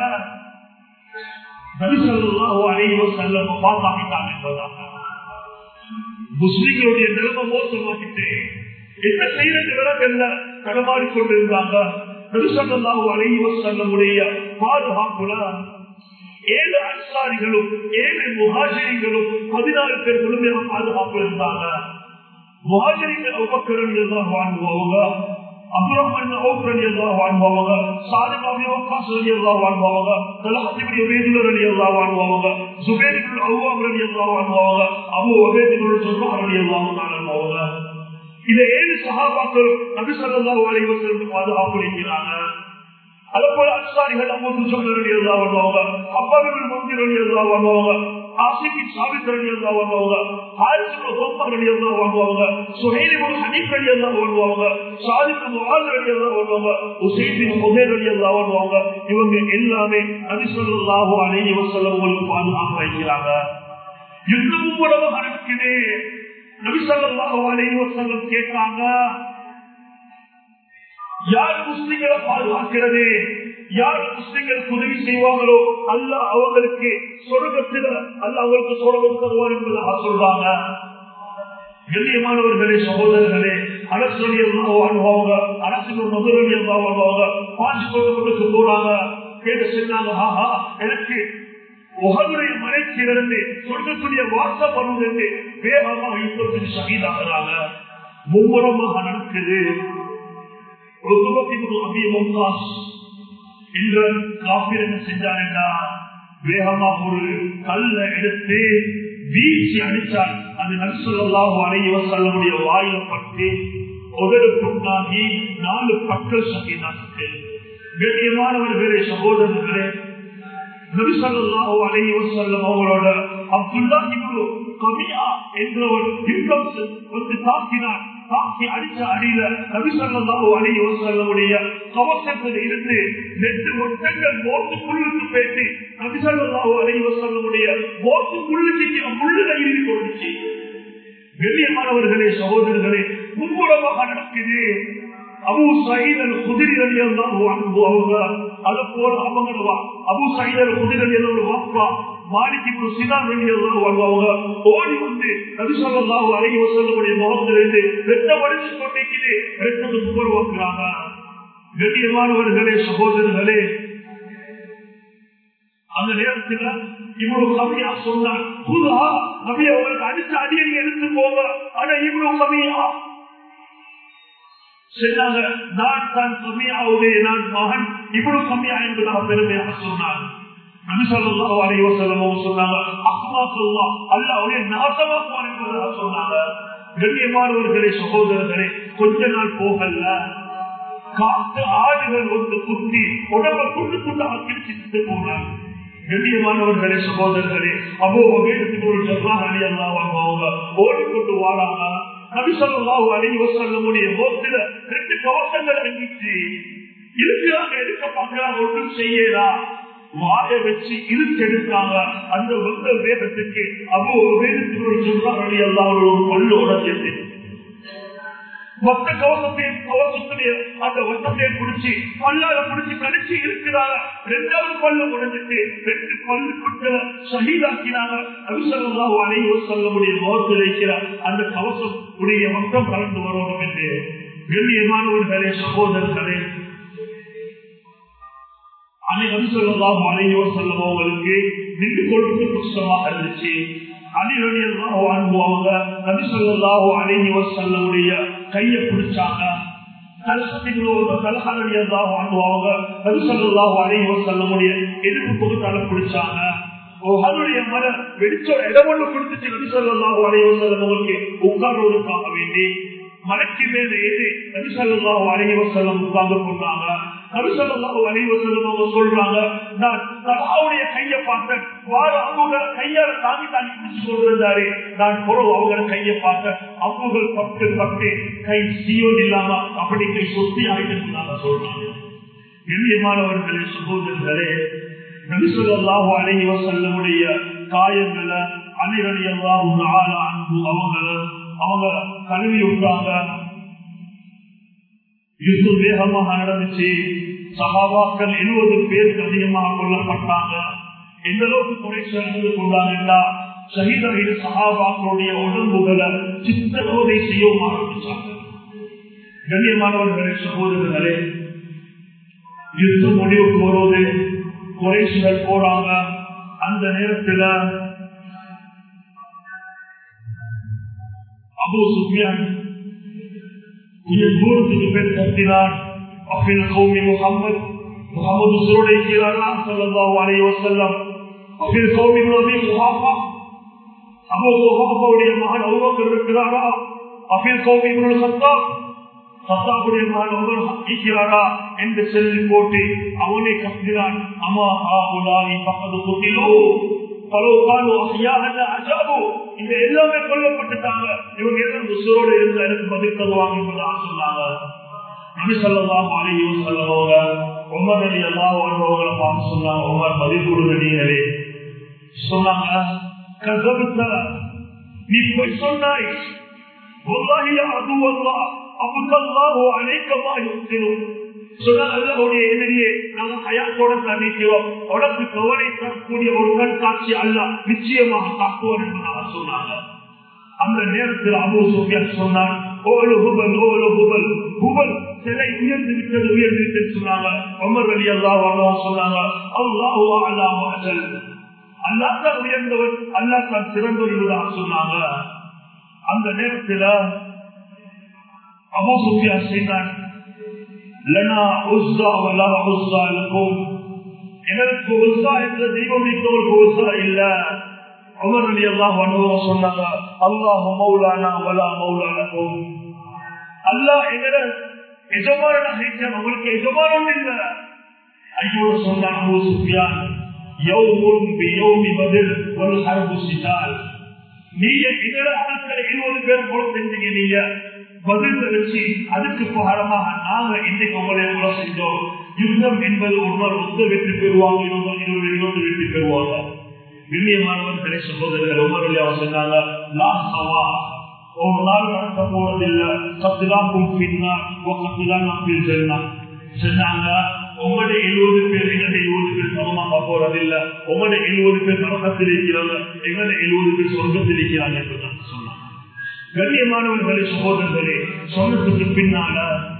முஸ்லிம்களுடைய நிலைமை மோசமாக்கிட்டு என்ன செய்யறது விலகல்ல கடமாடி கொண்டிருந்தாங்க அலைவசல்லமுடைய பாதுகாப்புல ஏழு அன்சாரிகளும் ஏழு முகாஜிரிகளும் பதினாறு பேர் முழுமையாக பாதுகாப்பு இருந்தாங்க முகாஜிரிகள் உபக்கரன் எல்லாம் வாங்குவாங்க அப்துரஹ்மான் அவுப் ரலியல்லாஹு அன்ஹு அவங்க சாலிம் அபி வக்காஸ் ரலியல்லாஹு அன்ஹு அவங்க தலஹத் இப்னு உபைதுல்லா ரலியல்லாஹு அன்ஹு அவங்க சுபைர் இப்னு அவ்வாம் ரலியல்லாஹு அன்ஹு அவங்க அபூ உபைத் இப்னு ஜர்ராஹ் ரலியல்லாஹு அன்ஹு அவங்க இந்த ஏழு சஹாபாக்கள் நபி ஸல்லல்லாஹு அலைஹி வஸல்லம் பாதுகாப்பு அளிக்கிறாங்க அதே போல அன்சாரிகள் அம்மு சொல்லி எழுதா வருவாங்க அப்பாவின் மந்திர் எழுதா வருவாங்க ஆசிபி சாவித்தர் எழுதா வருவாங்க ஆயிரத்தி கோப்பர் எழுதா வருவாங்க சுஹேலிபுல் ஹனீப் எழுதா வருவாங்க சாதிப்பு முகால் எழுதா வருவாங்க உசைபின் முகேர் எழுதா வருவாங்க இவங்க எல்லாமே நபி சொல்லாஹு அலைஹி வஸல்லம் உங்களுக்கு பாதுகாப்பு வைக்கிறாங்க யுத்தமும் கூடவா நடக்குது நபி ஸல்லல்லாஹு அலைஹி வஸல்லம் கேட்டாங்க யார் முஸ்லிம்களை பாதுகாக்கிறது யார் முஸ்லிம்களுக்கு உதவி செய்வாங்களோ அல்ல அவங்களுக்கு சொர்க்கத்தில் அல்ல அவங்களுக்கு சொர்க்கம் தருவார் என்பதாக சொல்றாங்க கண்ணியமானவர்களே சகோதரர்களே அரசு வாழ்வாங்க அரசு முதலி வாழ்வாங்க பாஞ்சு கொடுத்து போறாங்க கேட்டு சொன்னாங்க ஆஹா எனக்கு உகளுடைய மலைக்கிலிருந்து சொல்லக்கூடிய வாட்ஸ்அப் பண்ணுவது வேகமாக இப்போது சகிதாகிறாங்க மும்முரமாக நடக்குது வேகமாக ஒரு கல்ல எடுத்து வீழ்ச்சி அடித்தார் அது நல்சொல்லாஹு அனைவர் செல்லமுடைய வாயில பட்டு உதடு புண்ணாகி நாலு பற்கள் சகிதாக்கு கண்ணியமானவர்களே சகோதரர்களே நபிசல்லாஹு அலைவர் செல்லம் அவங்களோட அப்துல்லா இவ்வளவு கமியா என்றவர் யுத்தம் வந்து தாக்கினார் தாக்கி அடிச்ச அடியில நபிசல்லாஹு அலைவர் செல்லமுடைய கவசத்தில் இருந்து ரெண்டு ஒட்டங்கள் மோட்டுக்குள்ளுக்கு பேசி நபிசல்லாஹு அலைவர் செல்லமுடைய மோட்டுக்குள்ளுக்கு முள்ளுல இறுதி கொண்டுச்சு கண்ணியமானவர்களே சகோதரர்களே முன்புறமாக நடக்குது அபு சைதல் குதிரைகள் அவங்க அது போல அவங்க அபு சைதல் குதிரைகள் வாப்பா மாலிக்கு சிதான் வருவாங்க ஓடி வந்து நபிசல்லாஹு அழகி வசல்லமுடைய முகத்திலிருந்து ரத்தம் அடிச்சு கொண்டிருக்கிறது ரத்தம் உருவாக்குறாங்க கண்ணியமானவர்களே சகோதரர்களே அந்த நேரத்தில் இவ்வளவு கம்மியா சொன்னார் புதா நபி அவங்களுக்கு அடிச்ச அடியடி எடுத்து போங்க ஆனா இவ்வளவு கம்மியா சொன்னாங்க நான் தான் கம்மியாவுடைய நான் மகன் இவ்வளவு கம்மியா என்பதாக பெருமையாக சொன்னார் கண்ணியமானவர்களே சகோதரர்களே கொஞ்ச நாள் போகல காத்து ஆடுகள் வந்து குத்தி உடம்ப துண்டு துண்டாக கிழிச்சு போனாங்க கண்ணியமானவர்களே சகோதரர்களே அபோ ஒரு ஜப்பான் அணி அல்லாவாங்க ஓடிக்கொண்டு வாழாங்க நபிசல்லாஹு அலைவ சொல்லமுடைய மோத்தில ரெண்டு கவசங்கள் அங்கிச்சு இருக்கிறாங்க எடுக்க பார்க்கிறாங்க ஒன்றும் செய்யலா வாய வச்சு இழுத்தெடுத்தாங்க அந்த வந்த வேகத்துக்கு அபோ வேகத்துக்கு சொல்றாங்க அணி அல்லாவோட ஒரு பல்லு உடஞ்சது மொத்த கவசத்தையும் கவசத்துடைய அந்த வட்டத்தை பிடிச்சி பல்லால பிடிச்சி கடிச்சு இருக்கிறாங்க ரெண்டாவது பல்லு உடைஞ்சிட்டு ரெண்டு பல்லு கொண்டு சகிதாக்கினாங்க அபிசல்லாம் அனைவரும் சொல்ல முடிய முகத்தில் இருக்கிறார் அந்த கவசம் உடைய மொத்தம் கலந்து வரணும் என்று கண்ணியமானவர்களே சகோதரர்களே அனைவரும் அனைவரும் சொல்லுபவங்களுக்கு நின்று கொள்வது புஷ்டமாக இருந்துச்சு அலிவழியல்லாஹுவாங்க நபிசல்லாஹு அழகி வசல்லமுடைய கைய பிடிச்சாங்க எதிர்ப்பு பொதுக்கால பிடிச்சாங்க அதனுடைய மர வெடிச்ச இடம் ஒண்ணு கொடுத்துச்சு நபிசல்லாஹு அலைவசல்லமுக்கு உட்கார்வதற்காக வேண்டி மலைக்கு மேல ஏறி நபிசல்லாஹு அலைவசல்லம் உட்கார்ந்து கொண்டாங்க நபிசல்லாஹு அலைவசல்லம் அவங்க சொல்றாங்க நான் தலாவுடைய கைய பார்த்தேன் வார அவங்க கையால தாங்கி தாங்கி பிடிச்சு கொண்டிருந்தாரு நான் புறவு அவங்க கைய பார்த்தேன் அவங்க பட்டு பட்டு கை சீவன் இல்லாம அப்படி கை சொத்தி ஆயிட்டு சொல்றாங்க கண்ணியமானவர்களே சகோதரர்களே நபிசல்லாஹு அலைஹி வசல்லமுடைய காயங்களை அணிரடி எல்லாம் அவங்கள அவங்க கழுவி விட்டாங்க யுத்தம் வேகமாக நடந்துச்சு சகாபாக்கள் எழுபது பேருக்கு அதிகமாக கொல்லப்பட்டாங்க எந்த அளவுக்கு குறை சேர்ந்து கொண்டாங்கன்னா சகிதர்கள் சகாபாக்களுடைய உடம்புகளை சித்தரோதை செய்யவும் ஆரம்பிச்சாங்க கண்ணியமானவர்களே சகோதரர்களே யுத்தம் முடிவுக்கு வருவது குறைசுகள் போறாங்க அந்த நேரத்தில் அபு சுஃபியான் கொஞ்சம் தூரத்துக்கு பேர் கத்தினான் அப்பில் கௌமி முகமது முகமது சுருடைக்கிறாரா சொல்லலாம் அலைய வசல்லம் அப்பில் கௌமி நபி முகாஃபா அபோ முகாஃபாவுடைய மகன் அவ்வளவு இருக்கிறாரா அப்பில் கௌமி சத்தா சத்தாவுடைய மகன் ஒருவர் இருக்கிறாரா என்று செல்லி போட்டு அவனை கத்தினான் அம்மா ஆகுலாய் பக்கத்து குத்திலோ இந்த எல்லாமே கொல்லப்பட்டுட்டாங்க இவங்க எல்லாம் உசுரோடு இருந்து எனக்கு பதில் தருவாங்க என்பதாக சொன்னாங்க நபி சொல்லலாம் அலையும் சொல்லவங்க உமர் அலி அல்லா வாழ்வங்களை பார்த்து சொன்னாங்க உமர் பதில் கொடுங்க நீங்களே சொன்னாங்க கசபுத்த நீ போய் சொன்னாய் والله عدو الله أبقى الله عليك ما يقتلون சொன்னாங்களுடைய எதிரியே நாங்க ஹயாத்தோட சந்திக்கிறோம் உடம்பு கவலை தரக்கூடிய ஒரு கண் காட்சி அல்ல நிச்சயமாக காட்டுவோம் என்பதாக சொன்னாங்க அந்த நேரத்தில் அபு சோபியா சொன்னான் ஓலு குபல் ஓலு குபல் குபல் சிலை உயர்ந்து விட்டது உயர்ந்து விட்டது சொன்னாங்க அமர் அலி அல்லா சொன்னாங்க அல்லாஹு அல்லா மகல் அல்லா தான் உயர்ந்தவர் அல்லா தான் சிறந்தவர் என்பதாக சொன்னாங்க அந்த நேரத்தில் அபு சுஃபியா செய்தான் லனா உஸ்ஸா வலா உஸ்ஸா லக்கும் எனக்கு உஸ்ஸா என்ற தெய்வம் மிக்கவருக்கு உஸ்ஸா இல்ல உமர் அலி அல்லாஹ் அனுபவ சொன்னாங்க அல்லாஹ் மௌலானா வலா மௌலா லக்கும் அல்லாஹ் எங்கட எஜமான ஹைச்சான் உங்களுக்கு எஜமானம் இல்ல ஐயோ சொன்னான் அபு சுஃபியான் யௌமுன் பியௌமி பதில் ஒரு ஹர்பு சிதால் நீங்க இதர ஆட்களை இருபது பேர் போல செஞ்சீங்க நீங்க பதில் வச்சு அதுக்கு பகரமாக நாங்க இன்னைக்கு உங்களை எவ்வளவு செஞ்சோம் யுத்தம் என்பது ஒருவர் ஒத்த வெற்றி பெறுவாங்க இருபது இருபது இருபது வெற்றி பெறுவாங்க கண்ணியமானவர்களே சகோதரர்கள் உமர் அவர் சொன்னாங்க லாசவா ஒரு நாள் நடத்த போறதில்லை கத்துலாக்கும் பின்னால் கத்துலாம் நம்பில் சொன்னாங்க சொன்னாங்க உங்களுடைய எழுபது பேர் எங்களுடைய எழுபது பேர் சமமாக போறதில்லை உங்களுடைய எழுபது பேர் நரகத்தில் இருக்கிறாங்க எங்களுடைய எழுபது பேர் சொர்க்கத்தில் இருக்கிறாங்க என்று சொன்னாங்க கண்ணியமானவர்களே சகோதரர்களே சொன்னதுக்கு பின்னால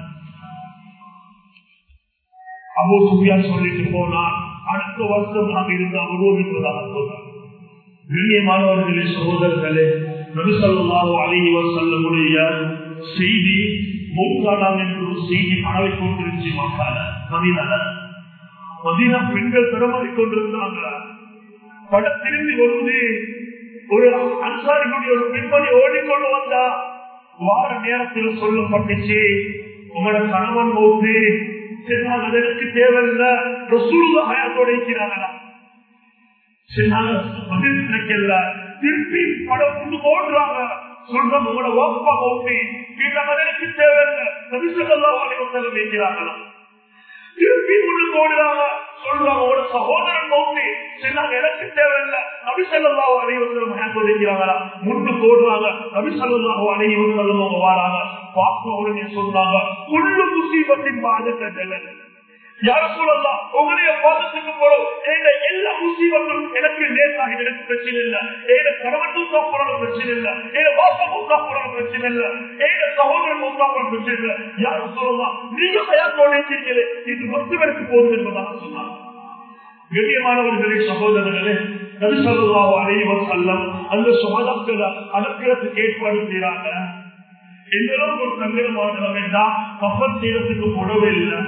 அபோ சுபியா சொல்லிட்டு போனா அடுத்த வருஷம் நாங்க இருந்து வருவோம் என்பதாக சொன்னார் கண்ணியமானவர்களே சகோதரர்களே நபிசல்லாஹு அலைவர் செல்லமுடைய செய்தி மூத்தானாம் என்று ஒரு செய்தி பரவி கொண்டிருந்துச்சு மக்கள் மதினால மதினா பெண்கள் பெருமதி கொண்டிருந்தாங்க பட திரும்பி வருவது ஒரு அன்சாரிகளுடைய ஒரு பெண்மணி ஓடிக்கொண்டு வந்தா வார நேரத்தில் சொல்லப்பட்டுச்சு உங்களோட கணவன் போட்டு சொன்னாங்க அதற்கு தேவையில்லை ரசூலுல்லா ஹயாத்தோட இருக்கிறாங்களா சொன்னாங்க பதில் கிடைக்கல திருப்பி படம் கொண்டு ஓடுறாங்க சொல்றாங்க உங்களோட வாப்பா ஓட்டி அதற்கு தேவையில்லை நபிசல்லா அலைவசலம் வைக்கிறாங்களா திருப்பி முன்னுக்கு ஓடுறாங்க சொல்றாங்க ஒரு சகோதரன் நோக்கி சொன்னாங்க எனக்கு தேவையில்லை நபிசல்லாஹு அலைவசலம் ஹேண்ட் வைக்கிறாங்களா முன்னுக்கு ஓடுறாங்க நபிசல்லாஹு அலைவசலம் அவங்க வராங்க பார்க்க உடனே சொல்றாங்க உள்ளு முசீபத்தின் பாதத்தை யார சொல்லலாம் உங்களுடைய பாதத்துக்கு போறோம் எல்லா முசீபத்தும் எனக்கு லேசாகி எனக்கு பிரச்சனை இல்ல எங்க கணவன் மூத்தா போறான பிரச்சனை இல்ல எங்க பாப்பா மூத்தா போறான பிரச்சனை இல்ல எங்க சகோதரன் மூத்தா போற பிரச்சனை இல்ல யார சொல்லலாம் நீங்க தயார் இருக்கீங்களே இது மொத்தவருக்கு போகுது என்பதாக சொன்னாங்க கண்ணியமானவர்களே சகோதரர்களே நபிசல்லாஹு அலைவர் செல்லம் அந்த சுமதத்தில் அடக்கிறதுக்கு ஏற்பாடு செய்யறாங்க எந்த அளவுக்கு ஒரு சங்கடமான வேண்டாம் கப்பல் செய்யறதுக்கு புடவை இல்லை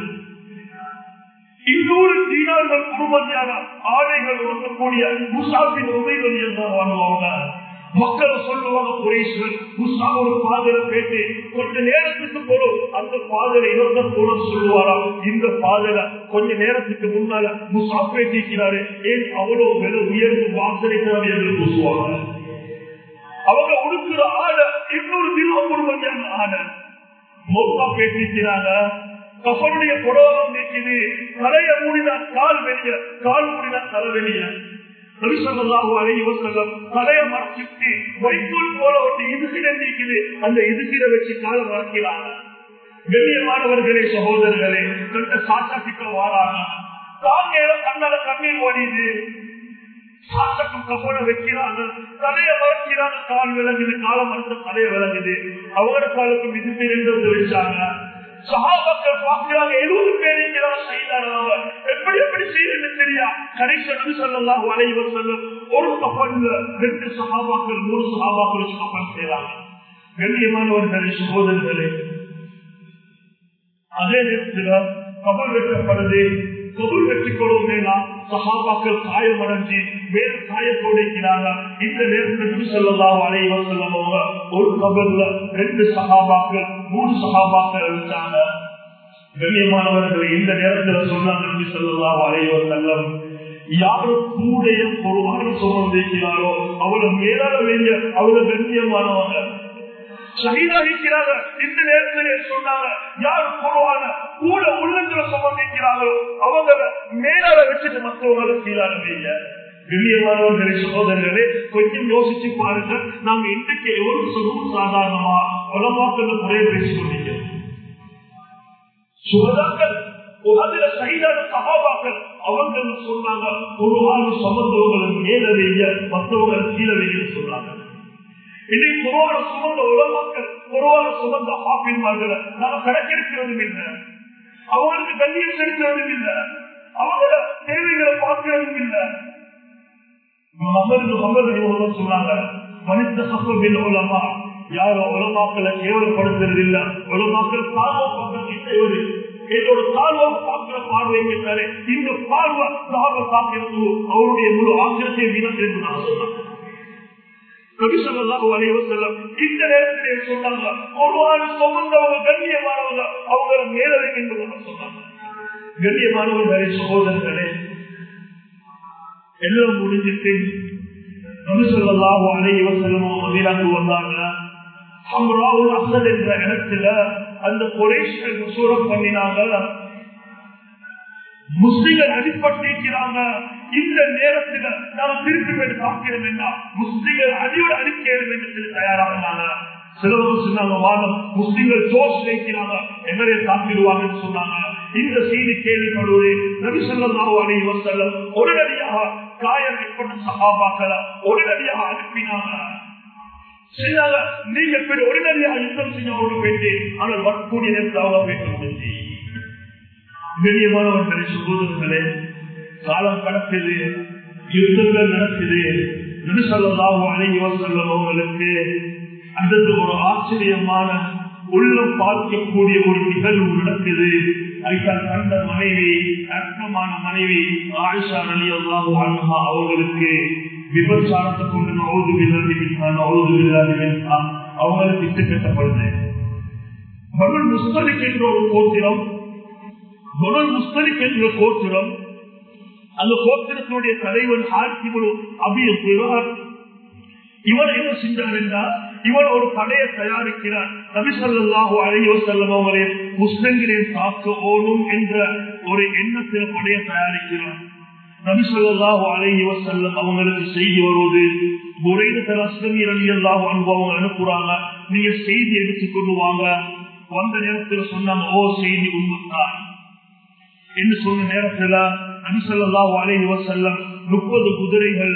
இன்னொரு தீனார்கள் குடும்பத்தியான ஆடைகள் இருக்கக்கூடிய முசாபின் உமைகள் இருந்தால் வாழ்வாங்க மக்கள் சொல்லுவாங்க குரேஸ்வர் முசா ஒரு பாதரை பேட்டு கொஞ்ச நேரத்துக்கு போலும் அந்த பாதரை இறந்த போல சொல்லுவாரா இந்த பாதரை கொஞ்ச நேரத்துக்கு முன்னால முசா பேட்டிக்கிறாரு ஏன் அவ்வளவு விலை உயர்வு வாசனை தான் என்று பூசுவாங்க அவங்க உடுக்கிற ஆடை இன்னொரு தினம் குடும்பத்தியான ஆடை மொத்தா பேட்டிக்கிறாங்க கப்பனுடைய புடவம் நீக்குது தலைய மூடினா கால் வெளிய கால் மூடினா தலை வெளிய தலைய மறைச்சிட்டு வைக்கோல் போல ஒன்று இதுகிற நீக்குது அந்த இதுகிற வச்சு கால மறைக்கிறாங்க கண்ணியமானவர்களே சகோதரர்களே கண்ட சாட்டாட்டிக்க வாராங்க தாங்க கண்ணால கண்ணீர் ஓடிது சாட்டக்கும் கப்பனை வைக்கிறாங்க தலைய மறைக்கிறாங்க கால் விளங்குது காலம் மறைச்ச தலைய விளங்குது அவங்களோட காலுக்கும் இது ரெண்டு வச்சாங்க சகாபாக்கள் பார்க்கிறாங்க எழுபது பேர் செய்தாங்க எப்படி எப்படி செய்யறது தெரியா கடைசி சொல்லலாம் வளைவர் சொல்லும் ஒரு கப்பல்ல ரெண்டு சகாபாக்கள் மூணு சகாபாக்கள் கப்பல் செய்யறாங்க கண்ணியமானவர்களே சகோதரர்களே அதே நேரத்தில் கபல் வெட்டப்படுது கபல் வெற்றிக் கொள்வதேனா சகாபாக்கள் காயமடைஞ்சு வேறு காயத்தோடு இருக்கிறாங்க இந்த நேரத்தில் சொல்லலாம் அனைவர் செல்லவங்க ஒரு கபல்ல ரெண்டு சகாபாக்கள் மூணு சகாபாக்கள் அழிச்சாங்க கண்ணியமானவர்கள் இந்த நேரத்தில் சொன்னாங்க சொல்லலாம் அனைவர் செல்லம் யாரு கூடைய பொருளாக சொல்லிருக்கிறாரோ அவளை மேலாட வேண்டிய அவளை கண்ணியமானவங்க சகிதாகிறாங்க இந்த நேரத்திலே சொன்னாங்க யார் பொருவான கூட உள்ளத்துல சம்பந்திக்கிறார்களோ அவங்க மேலாட வச்சுட்டு மற்றவங்களை கீழாட வேண்டிய கண்ணியமானவர்களே சகோதரர்களே கொஞ்சம் யோசிச்சு பாருங்க நாங்க இன்றைக்கு எவ்வளவு சொல்லுவோம் சாதாரணமா உலமாக்கள் குறைய பேசிக் கொண்டிருக்கிறோம் சுகதாக்கள் அதுல சைதான சகாபாக்கள் அவங்க சொன்னாங்க ஒரு ஆள் சமந்தவங்களை மேல வைங்க மற்றவங்களை கீழே வைங்க சொன்னாங்க இன்னைக்கு குருவான சுமந்த உலகங்கள் குருவான சுமந்த ஆப்பின்மார்களை நாம கணக்கெடுக்கிறதும் இல்லை அவங்களுக்கு கண்ணியம் செலுத்துறதும் இல்லை அவங்களோட தேவைகளை பார்க்கிறதும் இல்லை சொன்னாங்க மனித சப்பபின் உலமா யாரோ உலமாக்களை கேவலப்படுத்துறது இல்ல உலமாக்கள் தாழ்வு என்னோட தாழ்வை பார்க்கிற பார்வைக்கு தரே இந்த பார்வை தாழ்வை பார்க்கிறது அவருடைய முழு ஆசிரியத்தை வீணம் என்று நான் சொன்னாங்க இந்த நேரத்திலே சொன்னாங்க ஒரு சுமந்தவங்க கண்ணியமானவங்க அவங்கள மேலவை என்று சொன்னாங்க கண்ணியமானவர்களே சகோதரர்களே எல்லாம் முடிஞ்சிட்டு நபிசல்லாஹு அலைவ செல்லமோ மதிராக்கு வந்தாங்க அம்ராவுல் அசல் என்ற இடத்துல அந்த குறைஷிகள் சூரம் பண்ணினாங்க முஸ்லிம்கள் அடிப்பட்டிருக்கிறாங்க இந்த நேரத்தில் நாம் திருப்பி போய் பார்க்கிறோம் என்ன முஸ்லிம்கள் அடியோடு அடிக்கிறோம் என்று தயாராகிறாங்க சிலவங்க சொன்னாங்க வாதம் முஸ்லிம்கள் ஜோஷ் வைக்கிறாங்க எங்களே தாக்கிடுவாங்கன்னு சொன்னாங்க இந்த செய்தி கேள்விப்படுவது நபி சொல்லாஹு அலி வசல்லம் உடனடியாக காயம் ஏற்பட்ட சகாபாக்களை உடனடியாக அனுப்பினாங்க செய்யாங்க நீங்க போய் உடனடியாக யுத்தம் செய்ய ஒரு பேச்சு ஆனால் வரக்கூடிய நேரத்தில் அவங்க பேச முடிஞ்சு கண்ணியமானவர்களே சகோதரர்களே காலம் கடக்குது யுத்தங்கள் நடக்குது நடுசல்லாஹு அழகி செல்லும் அவங்களுக்கு அடுத்து ஒரு ஆச்சரியமான உள்ளம் பார்க்கக்கூடிய ஒரு நிகழ்வு நடக்குது ஐயா கண்ட மனைவி அற்பமான மனைவி ஆயிஷா அலி அல்லாஹு அன்ஹா அவர்களுக்கு விபச்சாரத்தை கொண்டு நோது வில்லாதிவிட்டான் நோது வில்லாதிவிட்டான் அவங்களுக்கு இட்டு கட்டப்படுது பருள் முஸ்தலிக் என்ற ஒரு கோத்திரம் பருள் முஸ்தலிக் என்ற கோத்திரம் அந்த கோத்திரத்தினுடைய தலைவன் ஹாக்கிமுழு அபிய பெருவார் இவன் என்ன செஞ்சான் என்றால் இவன் ஒரு படையை தயாரிக்கிறான் நபிசல்லாஹு அழையோ செல்லம் அவரே முஸ்லிம்களின் தாக்க ஓடும் என்ற ஒரு எண்ணத்தில் படையை தயாரிக்கிறான் நபிசல்லாஹு அழையோ செல்லம் அவங்களுக்கு செய்தி வருவது முறைது தரஸ்தமியல்லாஹு அனுபவம் அனுப்புறாங்க நீங்க செய்தி எடுத்து கொண்டு வாங்க வந்த நேரத்தில் சொன்னாங்க ஓ செய்தி உண்மைத்தான் என்று சொன்ன நேரத்தில் நபிசல்லாஹு அழையோ செல்லம் முப்பது குதிரைகள்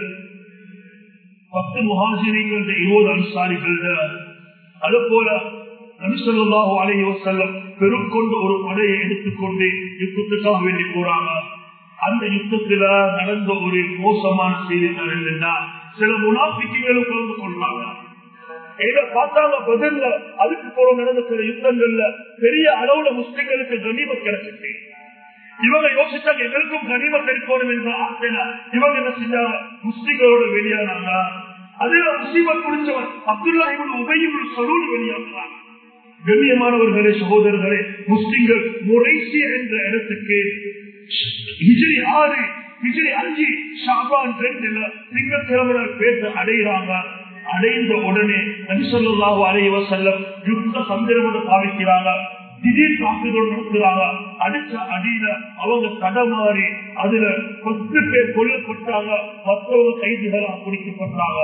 பத்து முகாசிரிகள் இருபது அன்சாரிகள் அது போல நபிசல்லாஹு அலைஹி வசல்லம் பெருக்கொண்டு ஒரு படையை எடுத்துக்கொண்டு யுத்தத்துக்காக வேண்டி போறாங்க அந்த யுத்தத்துல நடந்த ஒரு மோசமான செய்தி என்னன்னா சில முனாபிக்கைகளும் கலந்து கொள்றாங்க இதை பார்த்தாங்க பதில்ல அதுக்கு போற நடந்த சில யுத்தங்கள்ல பெரிய அளவுல முஸ்லிம்களுக்கு கனிமம் கிடைச்சிட்டு இவங்க யோசிச்சாங்க எங்களுக்கும் கனிமம் கிடைக்கணும் என்ற ஆசையில இவங்க என்ன செஞ்சாங்க முஸ்லிம்களோட வெளியானாங்க அதுல முஸ்லீமன் முடிச்சவன் அப்துல்லா இவன் உபயோகம் சொல்லு வெளியாகிறாங்க கண்ணியமானவர்களே சகோதரர்களே முஸ்லிம்கள் முறைசி என்ற இடத்துக்கு ஹிஜிரி ஆறு ஹிஜிரி அஞ்சு ஷாபான் ரெண்டுல திங்கக்கிழமை பேச அடைகிறாங்க அடைந்த உடனே நபிசல்லாஹு அலைவ செல்லம் யுத்த சந்திரமோட பாவிக்கிறாங்க திடீர் தாக்குதல் நடத்துறாங்க அடிச்ச அடியில அவங்க தடமாறி அதுல பத்து பேர் கொல்லப்பட்டாங்க மற்றவங்க கைதிகளா பிடிக்கப்பட்டாங்க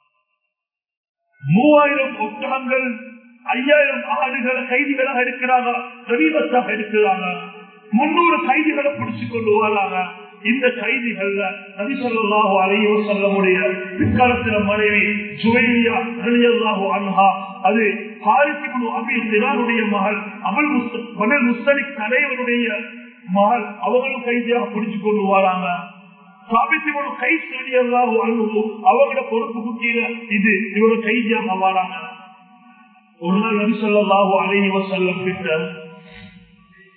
மூவாயிரம் ஒட்டகங்கள் ஐயாயிரம் ஆடுகளை கைதிகளாக இருக்கிறாங்க கரீபத்தாக இருக்கிறாங்க முன்னூறு கைதிகளை பிடிச்சு கொண்டு வராங்க இந்த கைதிகள்ல நபிசல்லாஹு அலையோ செல்லமுடைய பிற்காலத்தில மனைவி ஜுவையா ரலியல்லாஹு அன்ஹா அது ஹாரிசிபுல் அபி திரானுடைய மகள் அமல் மணல் முஸ்தலிக் தலைவருடைய மகள் அவங்களும் கைதியாக பிடிச்சு கொண்டு வராங்க சாபித்திபுல் கை செடியல்லாஹு அன்ஹு அவங்களோட பொறுப்பு முக்கிய இது இவங்க கைதியாக வராங்க ஒரு நாள் நபி சொல்லாஹு அலைஹி வசல்லம் கிட்ட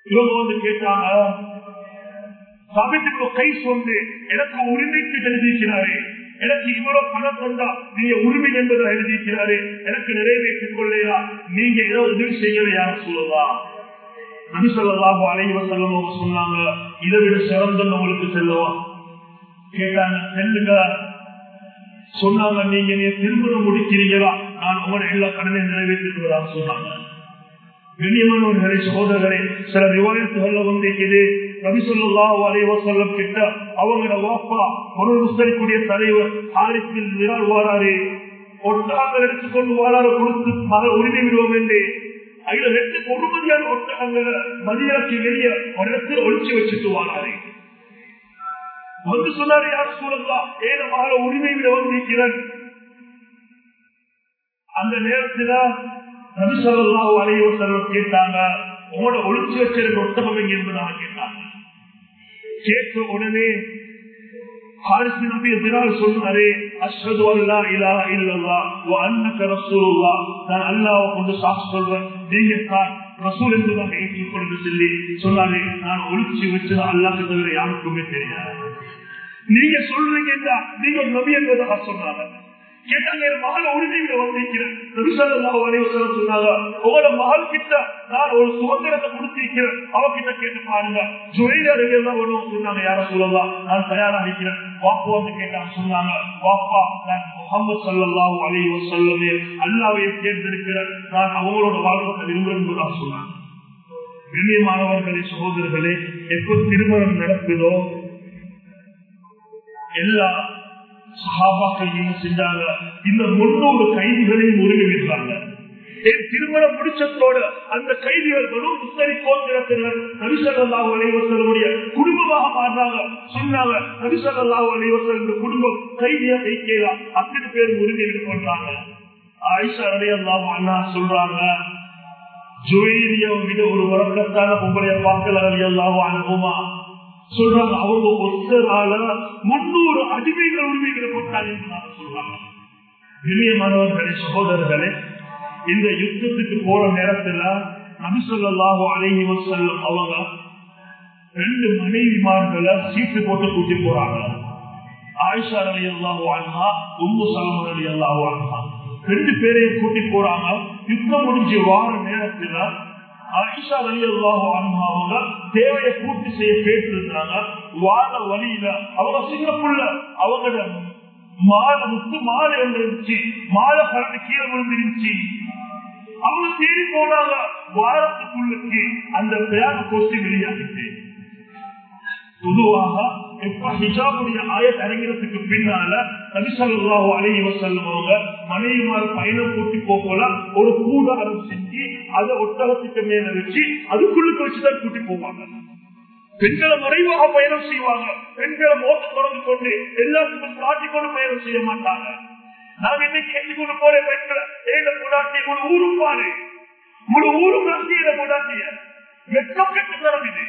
இவங்க வந்து கேட்டாங்க சமைத்து கை வந்து எனக்கு உரிமைக்கு எழுதியிருக்கிறாரு எனக்கு இவ்வளவு பணம் தந்தா நீங்க உரிமை என்பதை எழுதியிருக்கிறாரு எனக்கு நிறைவேற்றிக் கொள்ளையா நீங்க ஏதோ உதவி செய்யலையா சொல்லலாம் நபி சொல்லலாம் அலைவ செல்லவங்க சொன்னாங்க இதை விட சிறந்த உங்களுக்கு செல்லுவான் கேட்டாங்க செல்லுங்க சொன்னாங்க நீங்க நீ திருமணம் முடிக்கிறீங்களா நான் உங்களோட எல்லா கடனை நிறைவேற்றிருக்கிறதா சொன்னாங்க கண்ணியமானவர்களே சகோதரர்களே சில விவாதத்துகள்ல வந்து இது நபி சொல்லா அலைவ செல்லம் கிட்ட அவங்களோட வாப்பா ஒரு முஸ்தரிக்குரிய தலைவர் ஆரிப்பில் விரால் வாராரு ஒட்டாங்கள் எடுத்துக்கொண்டு வாராரு கொடுத்து மக உரிமை விடுவோம் என்று அதுல ரெண்டு பொறுமதியான ஒட்டகங்களை மதியாக்கு வெளியே ஒரு இடத்துல ஒழிச்சு வச்சுட்டு வாராரு வந்து சொன்னாரு யார் சூழலாம் ஏன மகள உரிமை விட வந்திருக்கிறேன் அந்த நேரத்துல நபிசல்லாஹு அலையோ செல்வம் கேட்டாங்க உங்களோட ஒழிச்சு வச்சிருக்க ஒட்டகம் எங்க என்பதாக கேட்டாங்க கேட்ட உடனே ஹாரிசு நபி எதிரால் சொன்னாரே அஷ்ஹது அல்லா இலாஹ இல்லல்லாஹ் வ அன்னக ரசூலுல்லாஹ் நான் அல்லாஹ்வை கொண்டு சாட்சி சொல்றேன் நீங்க தான் ரசூல் என்பதாக ஏற்றுக்கொண்டு சொல்லி சொன்னாரே நான் ஒழிச்சு வச்சது அல்லாஹ் தவிர யாருக்குமே தெரியாது நீங்க சொல்றீங்க நீங்க நபி என்பதாக சொன்னாங்க கேட்டாங்க மகள் உரிமையில வந்திருக்கிறேன் சொன்னாங்க உங்களோட மகள் கிட்ட நான் ஒரு சுதந்திரத்தை கொடுத்திருக்கிறேன் அவகிட்ட கேட்டு பாருங்க ஜுவைலர்கள் எல்லாம் ஒண்ணும் சொன்னாங்க யார சொல்லலாம் நான் தயாரா இருக்கிறேன் வாப்பு வந்து கேட்டாங்க சொன்னாங்க வாப்பா நான் முகமது சல்லாஹூ அலி வசல்லமே அல்லாவையை தேர்ந்தெடுக்கிறேன் நான் அவங்களோட வாழ்க்கை விரும்புகிறேன் சொன்னாங்க கண்ணியமானவர்களே சகோதரர்களே எப்போ திருமணம் நடக்குதோ எல்லா சகாபாக்கள் என்ன செஞ்சாங்க இந்த முன்னூறு கைதிகளையும் உரிமை விடுறாங்க திருமணம் முடிச்சதோட அந்த கைதிகள் வெறும் முஸ்தரி கோத்திரத்தினர் நபிசல்லாஹு அலைவசனுடைய குடும்பமாக மாறினாங்க சொன்னாங்க நபிசல்லாஹு அலைவசன் குடும்பம் கைதியா கைக்கலாம் அத்தனை பேர் உரிமை பண்றாங்க ஆயிஷா அலையல்லாஹு அண்ணா சொல்றாங்க ஜுவைரியம் விட ஒரு வரக்கத்தான பொம்பளைய பார்க்கல அலையல்லாஹு அனுபவமா சொல்றாங்க அவங்க ஒருத்தரால முன்னூறு அடிமைகள் உரிமைகளை போட்டாங்க சொல்றாங்க இளையமானவர்களே சகோதரர்களே இந்த யுத்தத்துக்கு போற நேரத்துல நபிசல்லாஹு அழகி செல்லும் அவங்க ரெண்டு மனைவிமார்களை சீட்டு போட்டு கூட்டி போறாங்க ஆயிஷா அலி அல்லாஹு ஆன்மா உம்மு சலமன் அலி அல்லாஹு ஆன்மா ரெண்டு பேரையும் கூட்டி போறாங்க யுத்தம் முடிஞ்சு வார நேரத்துல ஆயிஷா அலி அல்லாஹு ஆன்மா அவங்க தேவையை பூர்த்தி செய்ய கேட்டு இருந்தாங்க வார வழியில அவங்க சின்ன புள்ள அவங்களோட மாலை முத்து மாலை இருந்துச்சு மாலை பறந்து கீழே விழுந்துருச்சு அவங்க தேடி போனாங்க வாரத்துக்குள்ளுக்கு அந்த பிரயாண கோஷ்டி வெளியாகிட்டு பொதுவாக எப்ப ஹிஜாபுடைய ஆயத் இறங்கிறதுக்கு பின்னால நபிசல்லாஹு அலைஹி வசல்லம் அவங்க மனைவிமார் பயணம் கூட்டி போகல ஒரு கூடாரம் செஞ்சு அதை ஒட்டகத்துக்கு மேல வச்சு அதுக்குள்ளுக்கு வச்சுதான் கூட்டி போவாங்க பெண்களை மறைவாக பயணம் செய்வாங்க பெண்களை மோசம் தொடர்ந்து கொண்டு எல்லாத்துக்கும் காட்டிக் கொண்டு பயணம் செய்ய மாட்டாங்க நான் இன்னைக்கு கேட்டுக்கொண்டு போற பெண்களை ஏழை முடாட்டி முழு ஊரும் பாரு முழு ஊரும் நம்பியிட முடாட்டிய வெட்கம் கெட்டு தரம் இது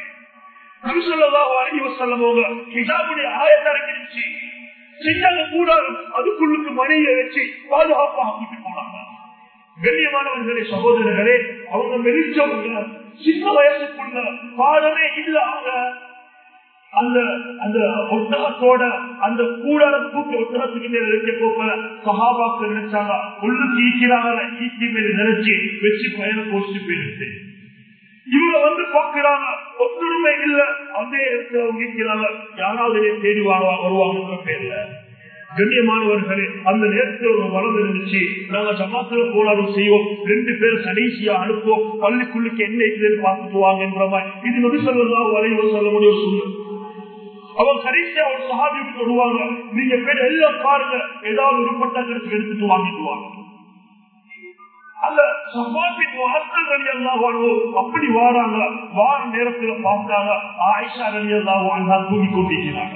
அதுக்குள்ளுக்கு மணியை வச்சு பாதுகாப்பாக கூட்டி போனாங்க கண்ணியமானவர்களே சகோதரர்களே அவங்க மெரிச்சவங்க சின்ன வயசுக்குள்ள பாடமே இல்ல அவங்க அந்த அந்த ஒட்டகத்தோட அந்த கூடார கூட்டு ஒட்டகத்துக்கு மேல வைக்க போக சகாபாக்கள் நினைச்சாங்க உள்ளுக்கு ஈக்கிறாங்க ஈக்கி மேல நினைச்சு வச்சு பயணம் போச்சு போயிடுச்சு இவங்க வந்து பாக்குறாங்க ஒத்துரிமை இல்ல அதே இடத்துல அவங்க ஈக்கிறாங்க யாராவது தேடி வாங்க வருவாங்க பேர்ல கண்ணியமானவர்களே அந்த நேரத்தில் ஒரு வளம் இருந்துச்சு நாங்க ஜமாத்துல போராடும் செய்வோம் ரெண்டு பேர் கடைசியா அனுப்புவோம் பள்ளிக்குள்ளுக்கு என்ன இருக்குதுன்னு பார்த்துட்டு வாங்க என்ற மாதிரி இது நபி சொல்லலாம் வரைவு சொல்ல முடிய ஒரு சூழ்நிலை அவங்க கடைசியா ஒரு சகாபிக்கு வருவாங்க நீங்க பேர் எல்லாம் பாருங்க ஏதாவது ஒரு பட்டாக்களுக்கு எடுத்துட்டு வாங்கிட்டு வாங்க அந்த சபாபின் வாசல் ரவி எல்லாம் வாழ்வோம் அப்படி வாராங்க வார நேரத்துல பார்த்தாங்க ஆயிஷா ரவி எல்லாம் வாழ்ந்தா தூங்கி கொண்டிருக்கிறாங்க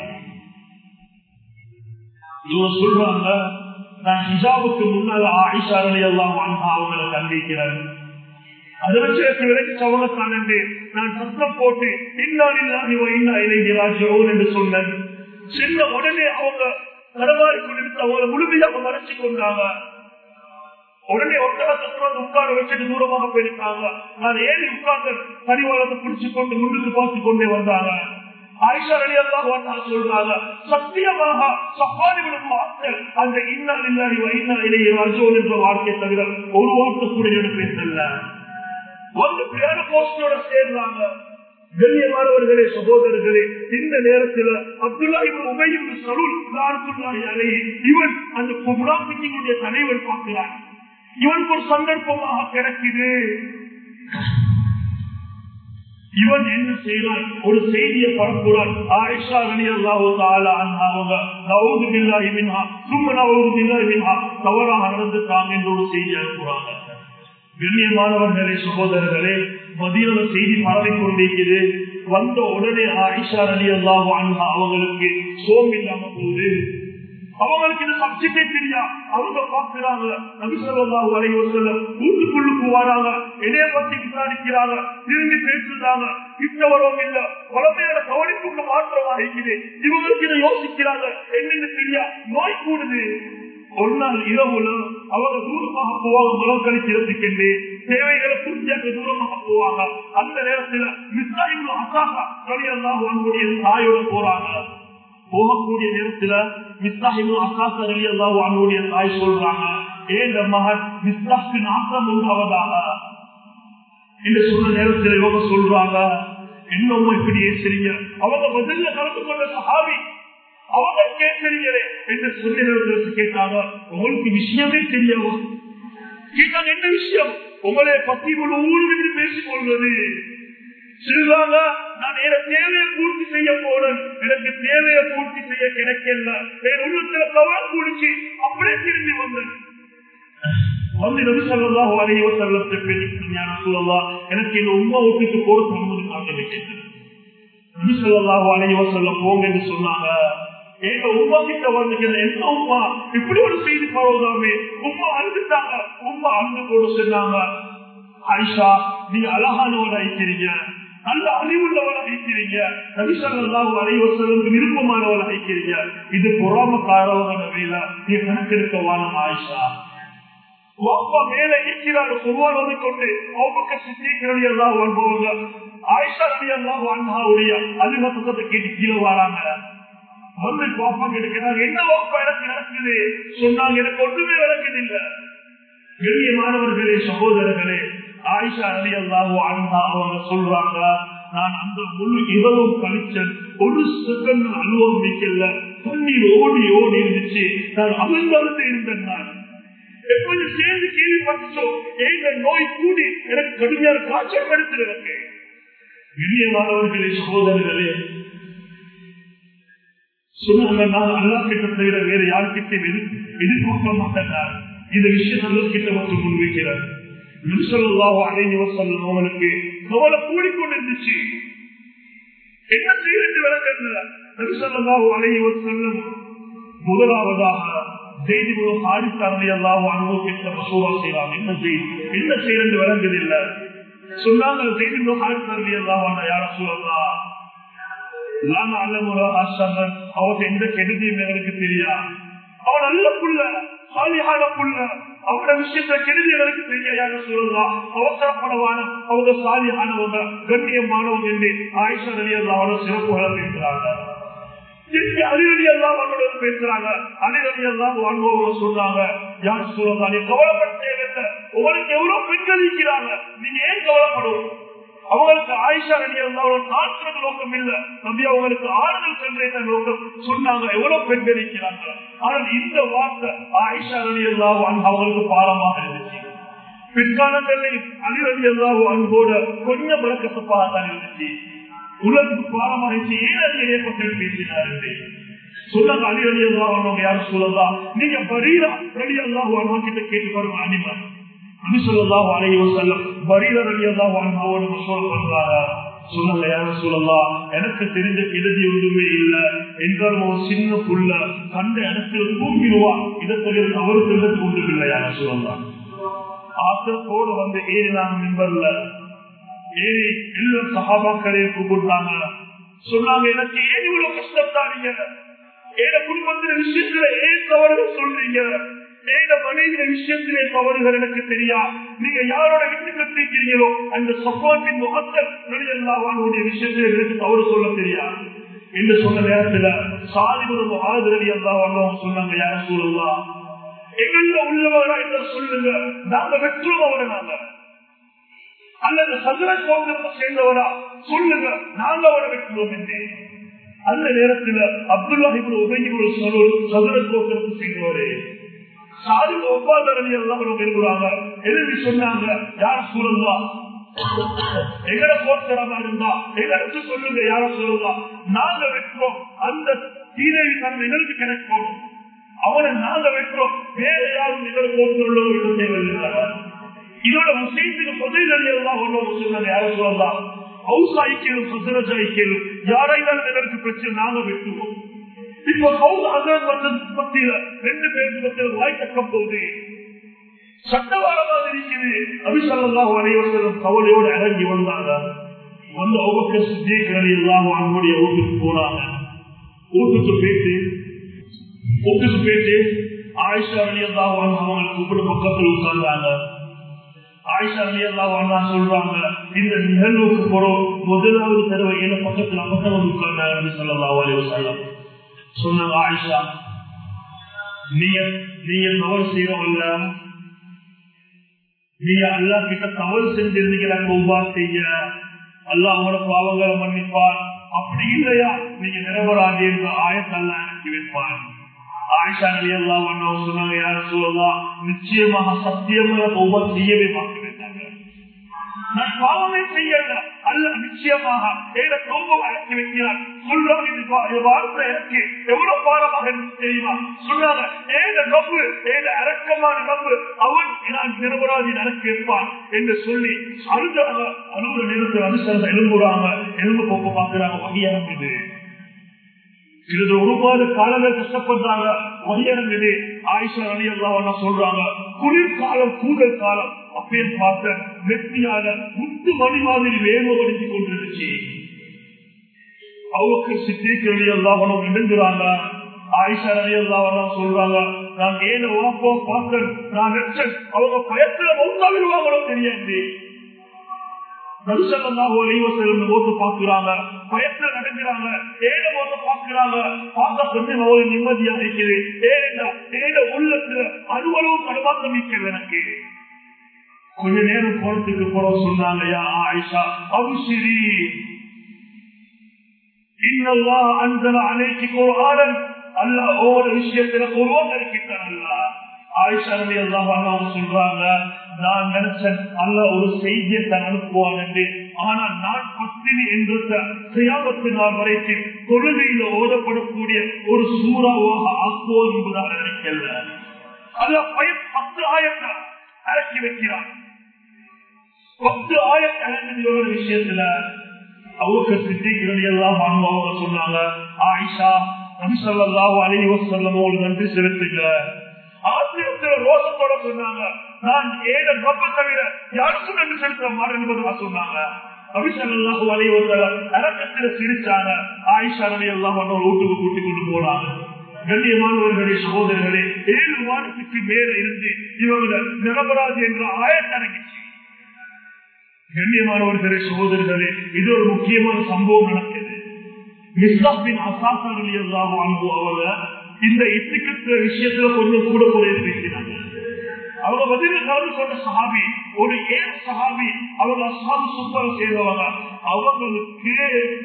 இவங்க சொல்றாங்க நான் ஹிஜாபுக்கு முன்னால ஆயிஷா ரவி எல்லாம் வாழ்ந்தா அவங்களை கண்டிக்கிறேன் அதை வச்சு விலைக்கு சவல காணண்டு நான் சத்தம் போட்டு இன்னாலில்லாஹி இன்னா இலைஹி ராஜிஊன் என்று சொன்னேன் சின்ன உடனே அவங்க கடவாரி கொண்டு அவங்களை முழுமையாக மறைச்சு கொண்டாங்க உடனே ஒட்டகத்தை வந்து உட்கார வச்சுட்டு தூரமாக போயிருக்காங்க நான் ஏறி உட்கார்ந்து பரிவாளத்தை பிடிச்சு கொண்டு முன்னுக்கு பார்த்து கொண்டே வந்தாங்க ஆயிஷா அலி அல்லாஹ் சொல்றாங்க சத்தியமாக சப்பாதிவிடும் வார்த்தை அந்த இன்னல் இல்லாடி வைனா இடையே அர்ஜோன் என்ற வார்த்தை தவிர ஒரு வார்த்தை கூட என்னோட பேசல வந்து பேர போஸ்டோட சேர்றாங்க கண்ணியமானவர்களே சகோதரர்களே இந்த நேரத்தில் அப்துல்லா இவன் உபயம் சருள் நார்த்துல்லாஹி அலை இவன் அந்த முனாபிக்கினுடைய தலைவன் பார்க்கிறான் இவனுக்கு ஒரு சந்தர்ப்பமாக கிடைக்குது இவன் என்ன செய்யறான் ஒரு செய்தியை பரப்புறான் ஆயிஷா அலி அல்லாஹு தாலா அவங்க நவுது பில்லாஹி மின்ஹா சும்ம நவுது பில்லாஹி மின்ஹா தவறாக நடந்துட்டாங்க என்று ஒரு செய்தி அனுப்புறாங்க கண்ணியமானவர்களே சகோதரர்களே மதியான செய்தி பரவி கொண்டிருக்கிறது வந்த உடனே ஆயிஷா அலி அல்லாஹு அன்ஹா அவங்களுக்கு சோம் இல்லாம போகுது அவங்களுக்கு இந்த சப்ஜெக்டே தெரியா அவங்க பாக்குறாங்க நபிசல்லாஹு அலைஹி வஸல்லம் வீட்டுக்குள்ளுக்கு வராங்க என்னைய பத்தி விசாரிக்கிறாங்க திரும்பி பேசுறாங்க கிட்ட வரவும் இல்ல குழந்தையோட கவனிப்புக்கு மாற்றமா இருக்குது இவங்களுக்கு இதை யோசிக்கிறாங்க என்னன்னு தெரியா நோய் கூடுது ஒரு நாள் இரவுல அவங்க தூரமாக போவாங்க மலம் கழிச்சிடத்துக்கு தேவைகளை புரிஞ்சாக்க தூரமாக போவாங்க அந்த நேரத்துல மிஸ்ஸாயும் அசாகா கலியெல்லாம் உங்களுடைய தாயோட போறாங்க போகக்கூடிய நேரத்துல மிஸ்லாஹிபு அசாஸ் அலி அல்லாஹ் அவனுடைய தாய் சொல்றாங்க ஏன் மகன் மிஸ்லாஹ்க்கு நாசம் உண்டாவதாக என்று சொன்ன நேரத்தில் இவங்க சொல்றாங்க இன்னமும் இப்படி ஏசுறீங்க அவங்க முதல்ல கலந்து கொண்ட சஹாவி அவங்க கேட்கறீங்களே என்று சொல்லி நேரத்தில் கேட்டாங்க உங்களுக்கு விஷயமே தெரியாம கேட்டாங்க என்ன விஷயம் உங்களை பத்தி இவ்வளவு ஊழல் பேசிக் கொள்வது சொல்லுவாங்க நான் என தேவையை பூர்த்தி செய்ய போனேன் எனக்கு தேவையை பூர்த்தி செய்ய கிடைக்கல என் உள்ளத்துல கவலை குடிச்சு அப்படியே திரும்பி வந்தேன் வந்து நபி சொல்லலாம் வரையோ செல்லத்தை சொல்லலாம் எனக்கு இந்த உண்மை ஒப்பிட்டு போட சம்மதி காட்ட வைக்கிறது நபி சொல்லலாம் வரையோ செல்ல போங்க என்று சொன்னாங்க எங்க உமா கிட்ட வந்து என்ன உமா இப்படி ஒரு செய்தி பரவுதாமே உமா அழுதுட்டாங்க உமா அழுது போட சொன்னாங்க ஆயிஷா நீங்க அழகானவரை ஐக்கிறீங்க நல்ல அறிவுள்ளவளை ஐக்கிறீங்க நபிசல்லாஹு அலைவசலுக்கு விருப்பமானவளை ஐக்கிறீங்க இது பொறாமக்காரவங்க வேலை நீ கணக்கெடுக்க வானம் ஆயிஷா வாப்பா மேல இருக்கிறார் குருவான் வந்து கொண்டு அவங்க சித்திக்கிறது எல்லாம் வருபவங்க ஆயிஷா நபி எல்லாம் வாழ்ந்தாவுடைய அதிமத்தத்தை கேட்டு கீழே வராங்க வந்து பாப்பா கேட்கிறாங்க என்ன வாப்பா எனக்கு நடக்குது சொன்னாங்க எனக்கு ஒன்றுமே நடக்குது இல்ல கண்ணியமானவர்களே சகோதரர்களே ஆயிஷா அலி அல்லாஹோ அன்பா அவங்க சொல்றாங்க நான் அந்த முழு இரவும் கழிச்சல் ஒரு செகண்ட் அனுபவம் வைக்கல தண்ணீர் ஓடி ஓடி இருந்துச்சு நான் அமர்ந்து இருந்தேன் நான் எப்போது சேர்ந்து கேள்விப்பட்டோ எங்க நோய் கூடி எனக்கு கடுமையான காய்ச்சல் எடுத்து எனக்கு இனியமானவர்களே சகோதரர்களே சொன்னாங்க நான் அல்லா கிட்ட தவிர வேற யாருக்கிட்ட எதிர்பார்க்க மாட்டேன் இந்த விஷயம் அல்லா கிட்ட மட்டும் முன்வைக்கிறார் அவனுக்கு கவலை கூடிக்கொண்டிருந்துச்சு என்ன செய்யறது விளக்கல நபிசல்லாஹு அலைஹி வஸல்லம் முதலாவதாக செய்தி ஆடித்தாரதி எல்லாம் அனுபவித்த மசூரா செய்யலாம் என்ன செய்தி என்ன செய்யறது விளங்குதில்ல சொன்னாங்க செய்தி ஆடித்தாரதி எல்லாம் யார சொல்லலாம் அவன் எந்த கெடுதியும் எங்களுக்கு தெரியா அவன் நல்ல புள்ள சாலியான புள்ள அவட விஷயத்த கெடுதி எனக்கு தெரியாது சொல்லலாம் அவசரப்படவான அவங்க சாலியானவங்க கண்ணியமானவங்க என்று ஆயிஷா அலி அல்லாவோட சிறப்புகளை பேசுறாங்க அலிரடி எல்லாம் அவங்களோட பேசுறாங்க அலிரடி எல்லாம் வாழ்வோம் சொல்றாங்க யார் சொல்லலாம் நீ கவலைப்பட தேவையில்லை உங்களுக்கு எவ்வளவு பெண்கள் இருக்கிறாங்க நீங்க ஏன் கவலைப்படும் அவங்களுக்கு ஆயிஷா அலி அல்லாவோட நாட்டுறது நோக்கம் இல்ல நம்பி அவங்களுக்கு ஆறுதல் சென்ற நோக்கம் சொன்னாங்க எவ்வளவு பெண்கள் இருக்கிறாங்க ஆனால் இந்த வார்த்தை ஆயிஷா அலி அல்லாவோ அவங்களுக்கு பாலமாக இருந்துச்சு பிற்காலங்களில் அலிரடி அல்லாவோ அன்போட கொஞ்சம் விளக்கசப்பாக தான் இருந்துச்சு உலகுக்கு பாலமாக இருந்துச்சு ஏன் அது ஏற்பட்டு பேசினார் சொன்னாங்க அலி அலி அல்லாஹ் யாரும் சொல்லலாம் நீங்க பரீரா அலி அல்லாஹ் கிட்ட கேட்டு பாருங்க அனிமா அபிசல்லாஹ் அலையோ செல்லம் பரீரர் அலி அல்லாஹ் அனுபவோடு மசோல் பண்றாங்க சொல்லல யார சொல்லலாம் எனக்கு தெரிஞ்ச கெடுதி ஒன்றுமே இல்ல என்றாலும் ஒரு சின்ன புள்ள கண்ட இடத்துல தூங்கிடுவா இதை தவிர அவரு தெரிஞ்சது ஒன்றும் இல்லை யார சொல்லலாம் ஆசத்தோடு வந்து ஏறினாங்க மின்பர்ல ஏறி எல்லா சகாபாக்களையும் கூப்பிட்டாங்க சொன்னாங்க எனக்கு ஏன் இவ்வளவு கஷ்டத்தானீங்க ஏன குடும்பத்தின விஷயத்துல ஏன் தவறு சொல்றீங்க ஏத மனைவிய விஷயத்திலே தவறுகள் எனக்கு தெரியா நீங்க யாரோட வீட்டுக்கு தீக்கிறீங்களோ அந்த சப்பாட்டின் முகத்தல் நடிகல்லாவானுடைய விஷயத்திலே எனக்கு தவறு சொல்ல தெரியா என்று சொன்ன நேரத்துல சாதிபுரம் ஆதரவி அல்லா வந்தவங்க சொன்னாங்க யார சொல்லலாம் எங்கள உள்ளவரா என்று சொல்லுங்க நாங்க வெற்றுவோம் அவரை நாங்க அல்லது சதுர கோபத்தை சேர்ந்தவரா சொல்லுங்க நாங்க அவரை வெற்றுவோம் என்றேன் அந்த நேரத்தில் அப்துல்லாஹிபுல் உபயோக சதுர கோபத்தை சேர்ந்தவரே சாதி ஒப்பாதரவி எல்லாம் விரும்புறாங்க எழுதி சொன்னாங்க யார் சொல்லலாம் எங்கட போட்டரமா இருந்தா எங்களுக்கு சொல்லுங்க யார சொல்லலாம் நாங்க வெற்றோம் அந்த தீரவி நம்ம எங்களுக்கு கிடைக்கும் அவனை நாங்க வெற்றோம் வேற யாரும் எங்களுக்கு போட்டுள்ளோம் தேவையில்லை இதோட முஸ்லீம்களுக்கு முதல் எல்லாம் சொன்னாங்க யார சொல்லலாம் ஹவுஸ் ஐக்கியம் சுசரஜ ஐக்கியம் யாரையாலும் எங்களுக்கு பிரச்சனை நாங்க வெட்டுவோம் இப்போ ஹவுஸ் அதர் மத்தியில ரெண்டு பேருக்கு மத்தியில் வாய் தக்க போகுது சட்டவாரமாக இருக்குது அபிசல்லாம் அனைவரும் கவலையோடு இறங்கி வந்தாங்க வந்து அவங்க சித்திகளை எல்லாம் அவங்களுடைய வீட்டுக்கு போனாங்க வீட்டுக்கு போயிட்டு வீட்டுக்கு போயிட்டு ஆயிஷா அலி எல்லாம் அவங்க கூப்பிட பக்கத்தில் உட்கார்ந்தாங்க ஆயிஷா அலி எல்லாம் சொல்றாங்க இந்த நிகழ்வுக்கு போறோம் முதலாவது தடவை ஏழு பக்கத்துல பக்கம் உட்கார்ந்தாங்க சொல்லலாம் அலைவசல்லம் சொன்னாங்க ஆயிஷா நீங்க நீங்க தவறு செய்யறவல்ல நீங்க அல்லா கிட்ட தவறு செஞ்சிருந்தீங்க உபா செய்ய அல்லா அவங்களோட பாவங்களை மன்னிப்பார் அப்படி இல்லையா நீங்க நிரபராதி என்ற ஆயத்தல்ல அனுப்பி வைப்பார் ஆயிஷா நலி எல்லாம் சொன்னாங்க யார சொல்லலாம் நிச்சயமாக சத்தியமாக உபா செய்யவே பார்க்க வைத்தாங்க நான் பாவமே செய்யல அல்ல நிச்சயமாக ஏத கோபம் அடக்கி வைக்கிறார் சொல்றாங்க வார்த்தை எனக்கு எவ்வளவு பாரமாக தெரியுமா சொல்றாங்க ஏத நம்பு ஏத அரக்கமான நம்பு அவன் நான் நிரபராதி நடக்க இருப்பான் என்று சொல்லி அழுதாங்க அழுகுற நேரத்தில் அனுசரத்தை எழும்புறாங்க எலும்பு போக்க பார்க்கிறாங்க வகையான இது இது ஒரு மாத காலங்கள் கஷ்டப்படுறாங்க வகையான இது ஆயிஷா அலி எல்லாம் சொல்றாங்க குளிர்காலம் கூதல் காலம் அப்படின்னு பார்த்த வெற்றியால முத்து மணி மாதிரி வேகம் அடிச்சு கொண்டிருந்துச்சு அவருக்கு சித்திக்கு எல்லாம் இணைந்துறாங்க ஆயிஷா அலி எல்லாம் சொல்றாங்க நான் ஏன உழப்போ பார்த்தேன் நான் வெச்சன் அவங்க பயத்துல மௌத்தாவிடுவாங்களோ தெரியாது பயத்துல நடக்கிறாங்க ஏழை போது பாக்குறாங்க பார்த்த கொஞ்சம் அவ்வளவு நிம்மதியா இருக்குது ஏழை உள்ளத்துல அலுவலவு தடுமாற்றம் இருக்கிறது எனக்கு கொஞ்ச நேரம் போறதுக்கு போற சொன்னாங்க யா ஆயிஷா அவுசிரி இன்னல்லா அஞ்சல அனைத்து குரானன் அல்ல ஒவ்வொரு விஷயத்துல குருவான் இருக்கின்றான் அல்ல ஆயிஷா நபி அல்லாஹ் சொல்றாங்க நான் நினைச்சேன் அல்ல ஒரு செய்தியை தான் அனுப்புவான் என்று ஆனால் நான் பத்தினி என்ற செய்யாமத்து நாள் வரைக்கும் தொழுகையில் ஓதப்படக்கூடிய ஒரு சூறாவாக ஆக்குவோம் என்பதாக நினைக்கல அல்ல பயம் பத்து ஆயிரத்தை அடக்கி வைக்கிறான் பத்து ஆயிரத்தி அழைந்த விஷயத்துல அவங்க சித்திகள் எல்லாம் அவங்க சொன்னாங்க ஆயிஷா நபிசல்லாஹு அலி வசல்லம் நன்றி செலுத்துங்க ஆசிரியத்துல ரோசத்தோட சொன்னாங்க நான் ஏழு ரொம்ப தவிர யாருக்கும் நன்றி செலுத்த மாறேன் என்பதாக சொன்னாங்க அபிசல்லாஹு அலி வசல்லம் அரக்கத்துல சிரிச்சாங்க ஆயிஷா நபி எல்லாம் வீட்டுக்கு கூட்டிக் கொண்டு போனாங்க கண்ணியமானவர்களே சகோதரர்களே ஏழு வாரத்துக்கு மேல இருந்து இவங்க நிரபராதி என்ற ஆயத்தரங்கிச்சு கண்ணியமானவர்களே சகோதரர்களே இது ஒரு முக்கியமான சம்பவம் நடக்குது மிஸ்லாப்பின் அசாசர்கள் எல்லாம் அவங்க இந்த இத்துக்கு விஷயத்துல கொஞ்சம் கூட குறைய பேசினாங்க அவங்க பதில கலந்து கொண்ட சஹாபி ஒரு ஏழு சஹாபி அவங்க அசாம சுத்தம் செய்தவங்க அவங்களுக்கு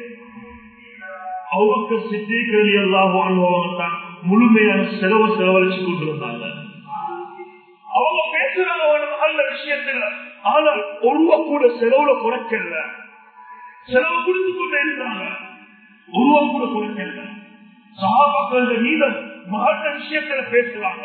அவங்க சித்திகள் எல்லாம் வாழ்வங்க தான் முழுமையான செலவு செலவழிச்சு கொண்டிருந்தாங்க அவங்க பேசுறாங்க நல்ல விஷயத்துல ஆனால் ஒருவ கூட செலவுல குறைக்கல செலவு கொடுத்து கொண்டே இருந்தாங்க உருவ கூட குறைக்கல சகாபாக்கள் மீதம் மகத்த விஷயத்துல பேசுறாங்க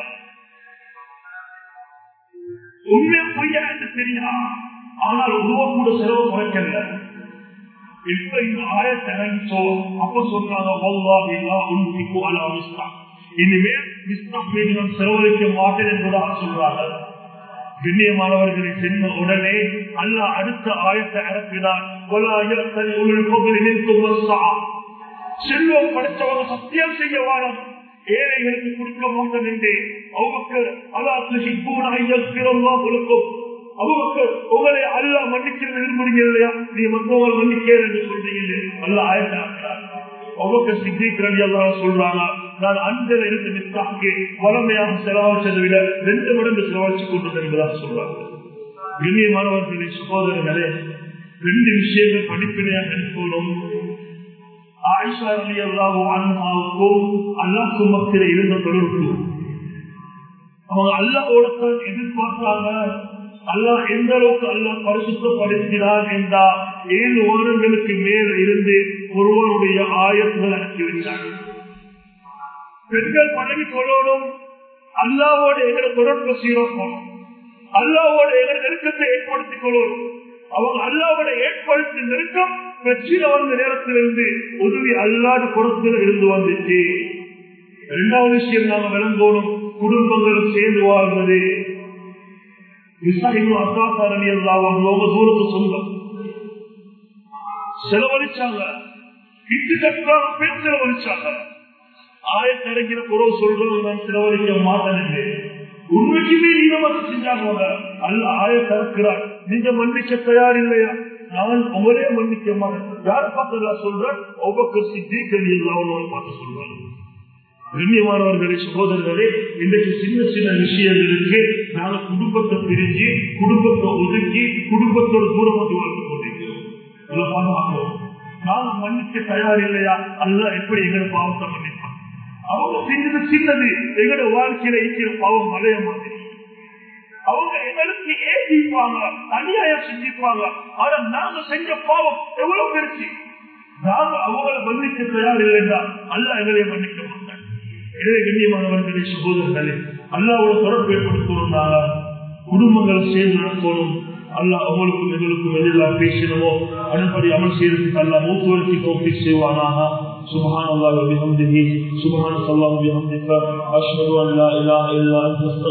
உண்மையா பொய்யா என்று தெரியா ஆனால் உருவ கூட செலவு குறைக்கல இப்ப இந்த ஆயத்தை இறங்கிச்சோ அப்ப சொல்றாங்க இனிமேல் மிஸ்தான் செலவழிக்க மாட்டேன் என்பதாக சொல்றாங்க கண்ணியமானவர்களை சென்ற உடனே அல்ல அடுத்த ஆயத்தை இறப்பினார் செல்வம் படைத்தவங்க சத்தியம் செய்ய வாழும் ஏழைகளுக்கு கொடுக்க மாட்டேன் என்று அவங்க அல்லா துஷிப்பூன் ஐயக்கிறோமா கொடுக்கும் அவங்க உங்களை அல்லா மன்னிக்க விரும்புறீங்க இல்லையா நீ மற்றவங்களை மன்னிக்கிறேன் என்று சொல்றீங்க அல்லா ஆயிட்டாக்கிறார் அவங்க சித்திக்கிறன் எல்லாம் சொல்றாங்க நான் அஞ்சல் இருந்து மிஸ்தாக்கு வளமையாக செலவழிச்சதை விட ரெண்டு மடங்கு செலவழிச்சு கொண்டது என்பதாக சொல்றாங்க கண்ணியமானவர்களே சகோதரர்களே ரெண்டு விஷயங்கள் படிப்பினையாக இருக்கணும் ஆயிஷா அலி அல்லாஹோ அன்ஹாவுக்கும் அல்லாஹுக்கும் மத்தியில் இருந்த தொடர்பு அவங்க அல்லாவோடத்தான் எதிர்பார்த்தாங்க அல்லாஹ் எந்த அளவுக்கு அல்லாஹ் பரிசுத்தப்படுத்தினார் என்றா ஏழு வருடங்களுக்கு மேல இருந்து ஒருவருடைய ஆயத்துகள் அனுப்பி வைத்தார் பெண்கள் பழகி கொள்ளணும் அல்லாவோட எங்களை தொடர்பு சீரப்பணும் அல்லாவோட எங்களை நெருக்கத்தை ஏற்படுத்திக் கொள்ளணும் அவங்க அல்லாவோட ஏற்படுத்தி நெருக்கம் பிரச்சனை வந்த நேரத்திலிருந்து உதவி அல்லாத புறத்தில் இருந்து வந்துச்சு இரண்டாவது விஷயம் நாங்க விளங்கணும் குடும்பங்களும் சேர்ந்து வாழ்வது அசாசாரணி எல்லாம் தூரத்து சொந்தம் செலவழிச்சாங்க இட்டு கட்டுறாங்க பெண் செலவழிச்சாங்க ஆயத்தடைக்கிற குறவு சொல்றது நான் செலவழிக்க மாட்டேன் உண்மைக்குமே நீங்க மட்டும் செஞ்சாங்க அல்ல ஆய தரக்கிறார் நீங்க மன்னிக்க தயார் இல்லையா நான் உங்களே மன்னிக்க மாட்டேன் யார் பார்த்து சொல்றேன் ஒவ்வொரு சித்திகள் இல்லாமல் பார்த்து சொல்றாங்க கண்ணியமானவர்களே சகோதரர்களே இன்றைக்கு சின்ன சின்ன விஷயங்களுக்கு நாங்க குடும்பத்தை பிரிஞ்சு குடும்பத்தை ஒதுக்கி குடும்பத்தோட தூரமாக வாழ்ந்து கொண்டிருக்கிறோம் நாங்க மன்னிக்க தயார் இல்லையா அல்ல எப்படி எங்களை பாவத்தை மன்னிப்பான் அவங்க செஞ்சது சின்னது எங்களோட வாழ்க்கையில இருக்கிற பாவம் மலைய மாதிரி அவங்க எங்களுக்கு ஏசிப்பாங்க அநியாயம் செஞ்சிருப்பாங்க ஆனா நாங்க செஞ்ச பாவம் எவ்வளவு பெருச்சு நாங்க அவங்களை மன்னிக்க தயார் இல்லைன்னா அல்ல எங்களை மன்னிக்க மாட்டாங்க எனவே கண்ணியமானவர்களே சகோதரர்களே அல்லாவோட தொடர்பு ஏற்படுத்தணும்னால குடும்பங்களை சேர்ந்து நடத்தணும் அல்ல அவங்களுக்கும் எங்களுக்கும் எதெல்லாம் பேசினமோ அதன்படி அமல் செய்யறதுக்கு அல்ல மூத்துவருக்கு தோப்பி செய்வானாக سبحان الله وبحمده سبحانك اللهم وبحمدك اشهد ان لا اله الا انت